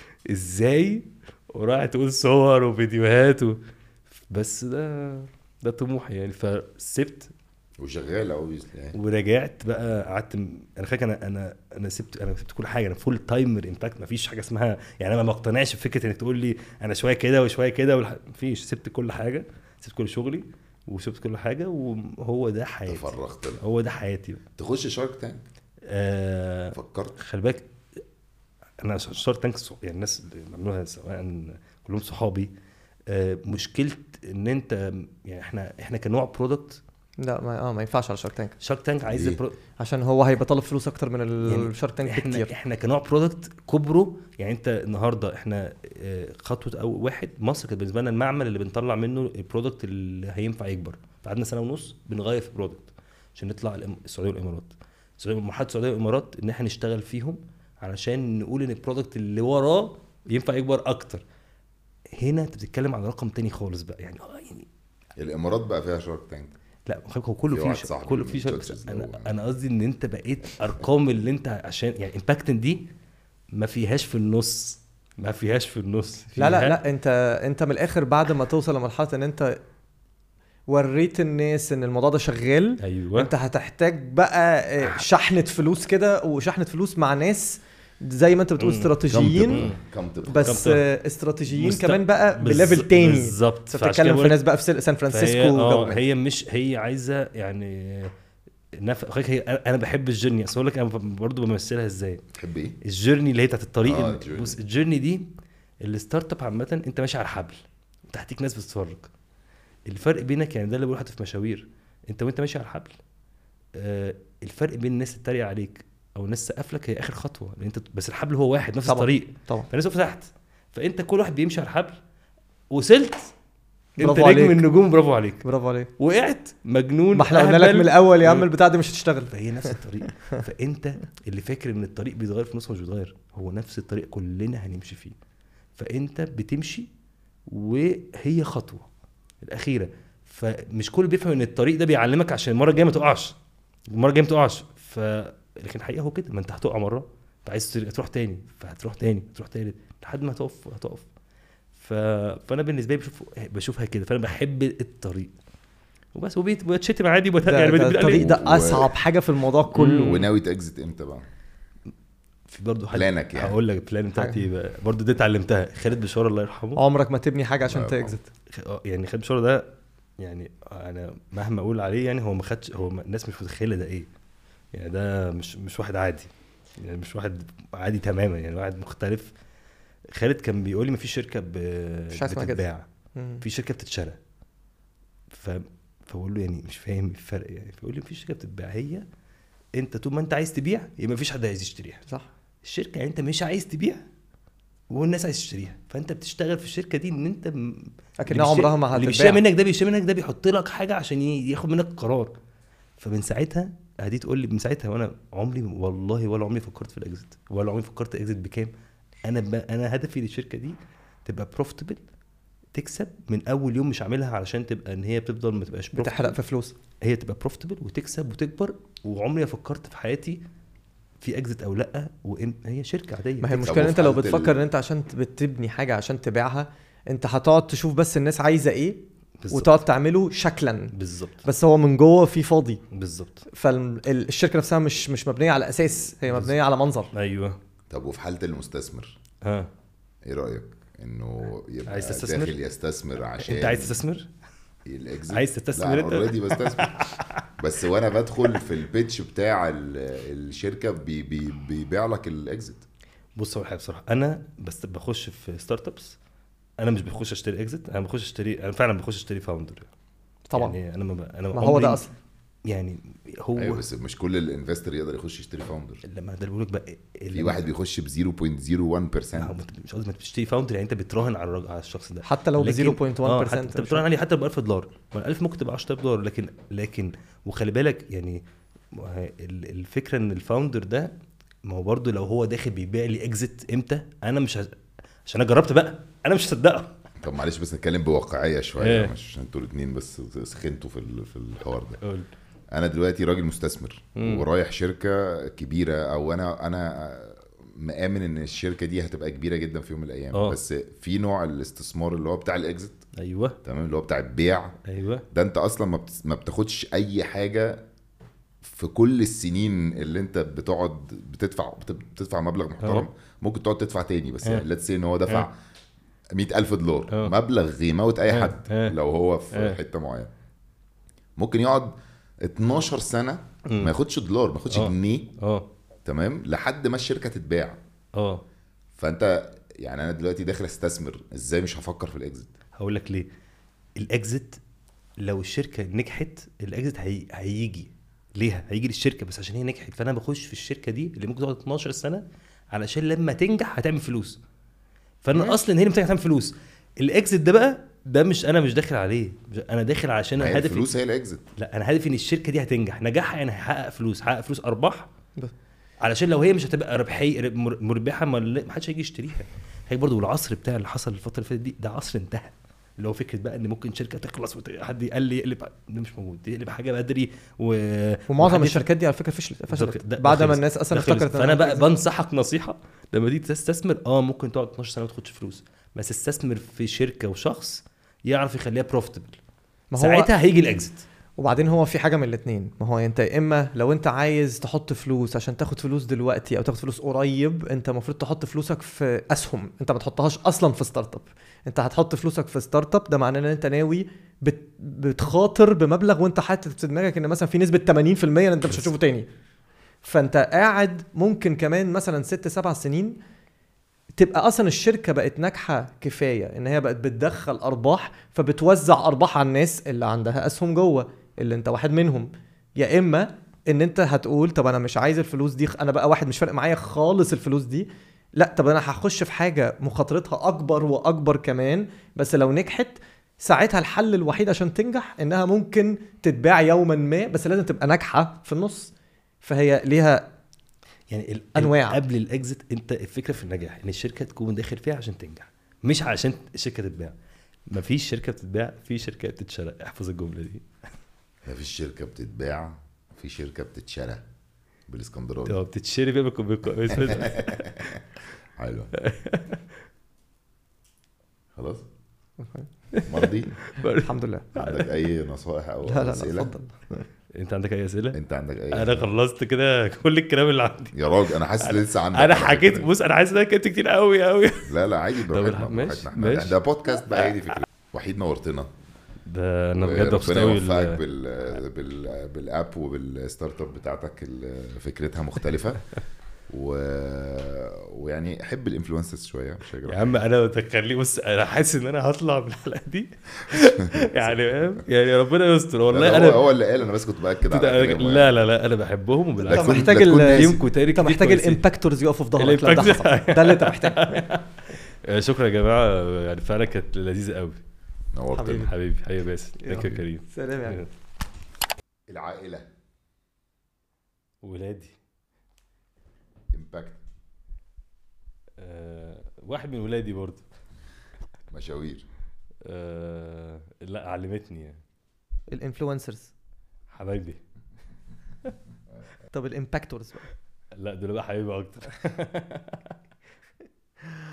ازاي ورايح تقول صور وفيديوهات و... بس ده ده طموحي يعني فسبت وشغال قوي يعني ورجعت بقى قعدت م- انا فاكر انا انا انا سبت انا سبت كل حاجه انا فول تايمر امباكت ما فيش حاجه اسمها يعني انا ما بقتنعش بفكره انك تقول لي انا شويه كده وشويه كده والح... مفيش سبت كل حاجه سبت كل شغلي وسبت كل حاجه وهو ده حياتي تفرغت لها. هو ده حياتي تخش شارك تانك آه فكرت خلي بالك انا شارك تانك صح- يعني الناس اللي بيعملوها سواء كلهم صحابي آه مشكله ان انت يعني احنا احنا كنوع برودكت لا ما اه ما ينفعش على شارك تانك شارك تانك عايز ليه؟ برو... عشان هو هيبقى طالب فلوس اكتر من يعني الشارك تانك احنا بكتير احنا كنوع برودكت كبره يعني انت النهارده احنا آه، خطوه او واحد مصر كانت بالنسبه لنا المعمل اللي بنطلع منه البرودكت اللي هينفع يكبر قعدنا سنه ونص بنغير في البرودكت عشان نطلع الإم- السعوديه والامارات السعوديه مرحله السعوديه والامارات ان احنا نشتغل فيهم علشان نقول ان البرودكت اللي وراه ينفع يكبر اكتر هنا انت بتتكلم عن رقم تاني خالص بقى يعني اه يعني الامارات بقى فيها شارك تانك لا خلي بالك هو كله في فيه واحد ش- صاحبي كله من فيه شرط تشيلسي ده انا هو- انا قصدي ان انت بقيت ارقام اللي انت عشان يعني امباكتن دي ما فيهاش في النص ما فيهاش في النص لا لا فيها- لا انت انت من الاخر بعد ما توصل لمرحله ان انت وريت الناس ان الموضوع ده شغال ايوه انت هتحتاج بقى آه، شحنه فلوس كده وشحنه فلوس مع ناس زي ما انت بتقول مم. استراتيجيين كم تبقى بس كم- آه، استراتيجيين مست- كمان بقى بالظ- بليفل تاني بالظبط انت فعشان كده بتتكلم في بقولك- ناس بقى في سان فرانسيسكو فهي اه وجو. هي مش هي عايزه يعني نف... خليك هي انا بحب الجيرني اصل اقول لك انا برضه بمثلها ازاي تحب ايه؟ الجيرني اللي هي بتاعت الطريق آه، ال- الجيرني. بص الجيرني دي الستارت اب عامه انت ماشي على الحبل تحتيك ناس بتتفرج الفرق بينك يعني ده اللي بقول حتى في مشاوير انت وانت ماشي على الحبل آه الفرق بين الناس اللي تتريق عليك او الناس تسقف لك هي اخر خطوه لان انت بس الحبل هو واحد نفس طبعاً. الطريق طبعا فالناس واقفه تحت فانت كل واحد بيمشي على الحبل وصلت انت برافو نجم عليك. النجوم برافو عليك برافو عليك وقعت مجنون ما احنا قلنا لك أهبل. من الاول يا عم مم. البتاع دي مش هتشتغل فهي نفس الطريق فانت اللي فاكر ان الطريق بيتغير في نصه مش بيتغير هو نفس الطريق كلنا هنمشي فيه فانت بتمشي وهي خطوه الاخيره فمش كل بيفهم ان الطريق ده بيعلمك عشان المره الجايه ما تقعش المره الجايه ما تقعش ف لكن الحقيقه هو كده ما انت هتقع مره انت عايز تر- تروح تاني فهتروح تاني تروح تالت لحد ما هتقف هتقف ف... فانا بالنسبه لي بشوف بشوفها كده فانا بحب الطريق وبس وبيت- وبتشتم عادي وبت... ده, يعني ده بت- الطريق و- ده اصعب حاجه في الموضوع كله مم. وناوي تاكزت امتى بقى؟ في برضه حد بلانك يعني. هقول لك البلان بتاعتي إيه بقى. برضه دي اتعلمتها خالد بشار الله يرحمه عمرك ما تبني حاجه عشان الله يرحمه. تاكزت خ- آه، يعني خالد بشار ده يعني انا مهما اقول عليه يعني هو ما خدش هو ما- الناس مش متخيله ده ايه يعني ده مش مش واحد عادي يعني مش واحد عادي تماما يعني واحد مختلف خالد كان بيقول لي ما فيش شركه ب... مفيش حاجة اسمها كده. بتتباع في شركه بتتشرى ف فبقول له يعني مش فاهم الفرق يعني فيقول لي مفيش شركه بتتباع هي انت طول ما انت عايز تبيع يبقى مفيش حد عايز يشتريها صح الشركه يعني انت مش عايز تبيع والناس عايز تشتريها فانت بتشتغل في الشركه دي ان انت م- اكنها اللي بيشتري- عمرها ما اللي بيشتري هتتباع منك ده بيشتري منك ده بيحط لك حاجه عشان ي- ياخد منك قرار فمن ساعتها هدي تقول لي من ساعتها وانا عمري والله ولا عمري فكرت في الاكزit ولا عمري فكرت اكزit بكام انا ب... انا هدفي للشركه دي تبقى بروفيتبل تكسب من اول يوم مش عاملها علشان تبقى ان هي بتفضل ما تبقاش بتحرق profitable. في فلوس هي تبقى بروفيتبل وتكسب وتكبر وعمري ما فكرت في حياتي في اكزit او لا وإم... هي شركه عاديه ما هي طب المشكله ان وفي انت لو حالة ال- بتفكر ان انت عشان بتبني حاجه عشان تبيعها انت هتقعد تشوف بس الناس عايزه ايه بالظبط. وتقعد تعمله شكلا بالظبط بس هو من جوه في فاضي بالظبط فالشركه نفسها مش مش مبنيه على اساس هي مبنيه على منظر ايوه طب وفي حاله المستثمر ها ايه رايك انه يبقى عايز تستثمر؟ داخل يستثمر عشان انت عايز تستثمر الاكزيت عايز تستثمر لا انت؟ اوريدي بستثمر بس وانا بدخل في البيتش بتاع ال- الشركه بي بي بيبيع لك الاكزيت بص اول حاجه بصراحه انا بس بخش في ستارت ابس انا مش بخش اشتري اكزيت انا بخش اشتري انا فعلا بخش اشتري فاوندر طبعا يعني انا ما, ب... انا ما هو عمري- ده اصلا يعني هو ايوه بس مش كل الانفستر يقدر يخش يشتري فاوندر لما ده بقول لك بقى في واحد بيخش ب 0.01% لا، هو انت مش قصدي ما بتشتري فاوندر يعني انت بتراهن على الراجل على الشخص ده حتى لو ب لكن- 0.1% اه حتى انت مش بتراهن عليه حتى ب 1000 دولار ما ال 1000 ممكن تبقى 10000 دولار لكن لكن وخلي بالك يعني ما هي ال- الفكره ان الفاوندر ده ما هو برضه لو هو داخل بيبيع لي اكزيت امتى انا مش هز... عشان انا جربت بقى انا مش هصدقه طب معلش بس نتكلم بواقعيه شويه ايه. مش عشان انتوا الاثنين بس سخنتوا في ال- في الحوار ده قول. انا دلوقتي راجل مستثمر مم. ورايح شركه كبيره او انا انا مآمن ان الشركه دي هتبقى كبيره جدا في يوم من الايام اه. بس في نوع الاستثمار اللي هو بتاع الاكزيت ايوه تمام اللي هو بتاع البيع ايوه ده انت اصلا ما بت- ما بتاخدش اي حاجه في كل السنين اللي انت بتقعد بتدفع بت- بتدفع مبلغ محترم اه. ممكن تقعد تدفع تاني بس اه. ليتس سي ان هو دفع اه. 100000 دولار اه. مبلغ يموت اي اه. حد اه. لو هو في اه. حته معينه ممكن يقعد 12 سنه مم. ما ياخدش دولار ما ياخدش اه. جنيه اه تمام لحد ما الشركه تتباع اه فانت يعني انا دلوقتي داخل استثمر ازاي مش هفكر في الاكزيت هقول لك ليه الاكزيت لو الشركه نجحت الاكزيت هي... هيجي ليها هيجي للشركه بس عشان هي نجحت فانا بخش في الشركه دي اللي ممكن تقعد 12 سنه علشان لما تنجح هتعمل فلوس فانا ماشي. اصلا هي اللي بتنجح تعمل فلوس الاكزيت ده بقى ده مش انا مش داخل عليه مش- انا داخل عشان ما انا هي هدفي الفلوس هي الاكزيت لا انا هدفي ان الشركه دي هتنجح نجاحها يعني هيحقق فلوس هيحقق فلوس ارباح بس. علشان لو هي مش هتبقى ربحيه مر- مربحه ما ما حدش هيجي يشتريها هي برضو العصر بتاع اللي حصل الفتره اللي فاتت دي ده عصر انتهى اللي هو فكره بقى ان ممكن شركه تخلص وت- حد يقل لي يقلب ده مش موجود يقلب حاجه بدري و ومعظم وحد- الشركات دي على فكره فشلت بالظبط فشلت ده- ده بعد ما خلص. الناس اصلا ده خلص. افتكرت إنها فانا بقى هتنزل. بنصحك نصيحه لما تيجي تستثمر اه ممكن تقعد 12 سنه ما تاخدش فلوس بس استثمر في شركه وشخص يعرف يخليها بروفيتبل ما هو ساعتها هيجي الاكزيت وبعدين هو في حاجه من الاثنين ما هو انت يا اما لو انت عايز تحط فلوس عشان تاخد فلوس دلوقتي او تاخد فلوس قريب انت المفروض تحط فلوسك في اسهم انت ما تحطهاش اصلا في ستارت اب انت هتحط فلوسك في ستارت اب ده معناه ان انت ناوي بت... بتخاطر بمبلغ وانت حاطط في دماغك ان مثلا في نسبه 80% ان انت مش هتشوفه تاني فانت قاعد ممكن كمان مثلا ست سبع سنين تبقى اصلا الشركه بقت ناجحه كفايه ان هي بقت بتدخل ارباح فبتوزع ارباح على الناس اللي عندها اسهم جوه اللي انت واحد منهم يا اما ان انت هتقول طب انا مش عايز الفلوس دي انا بقى واحد مش فارق معايا خالص الفلوس دي لا طب انا هخش في حاجه مخاطرتها اكبر واكبر كمان بس لو نجحت ساعتها الحل الوحيد عشان تنجح انها ممكن تتباع يوما ما بس لازم تبقى ناجحه في النص فهي ليها يعني ال- أنواع. قبل الاكزيت انت الفكره في النجاح ان الشركه تكون داخل فيها عشان تنجح مش عشان الشركه تتباع مفيش شركه بتتباع في شركه بتتشرى احفظ الجمله دي مفيش شركه بتتباع في شركه بتتشرى بالاسكندراني اه بتتشري بقى بكم بكم حلو خلاص مرضي الحمد لله عندك اي نصائح او لا لا لا اسئله اتفضل انت عندك اي اسئله؟ انت عندك اي انا خلصت كده كل الكلام اللي عندي يا راجل انا حاسس لسه عندك انا على حكيت فكرة. بص انا حاسس ان انا كنت كتير قوي قوي لا لا عادي براحتنا الحق- ماشي، براحتنا احنا ماشي. ده بودكاست بقى عادي فكرة وحيد نورتنا ده انا بجد مبسوط ربنا قوي يوفقك ال- بال... بال... بالاب وبالستارت اب بتاعتك اللي فكرتها مختلفه و... ويعني احب الانفلونسرز شويه مش يا هجرب عم انا تخلي بص انا حاسس ان انا هطلع من الحلقه دي يعني فاهم يعني ربنا يستر والله والله انا هو, هو اللي قال انا بس كنت باكد على لا كلامه لا لا, لا انا بحبهم لا وبالعكس انت تكون- محتاج لا تكون ال- ناسي. تيمكم تاني انت كتير محتاج كويسين. الامباكتورز يقفوا في ظهرك لو ده الإمباكت- حصل ده اللي انت محتاجه آه، شكرا يا جماعه يعني فعلا كانت لذيذه قوي نورتنا حبيبي حبيبي حبيبي باسم ثانك يو يلا. كريم سلام يا عم. العائله ولادي امباكت آه واحد من ولادي برضه مشاوير آه لا علمتني يعني الانفلونسرز حبايبي طب الامباكتورز بقى لا دول بقى حبايبي اكتر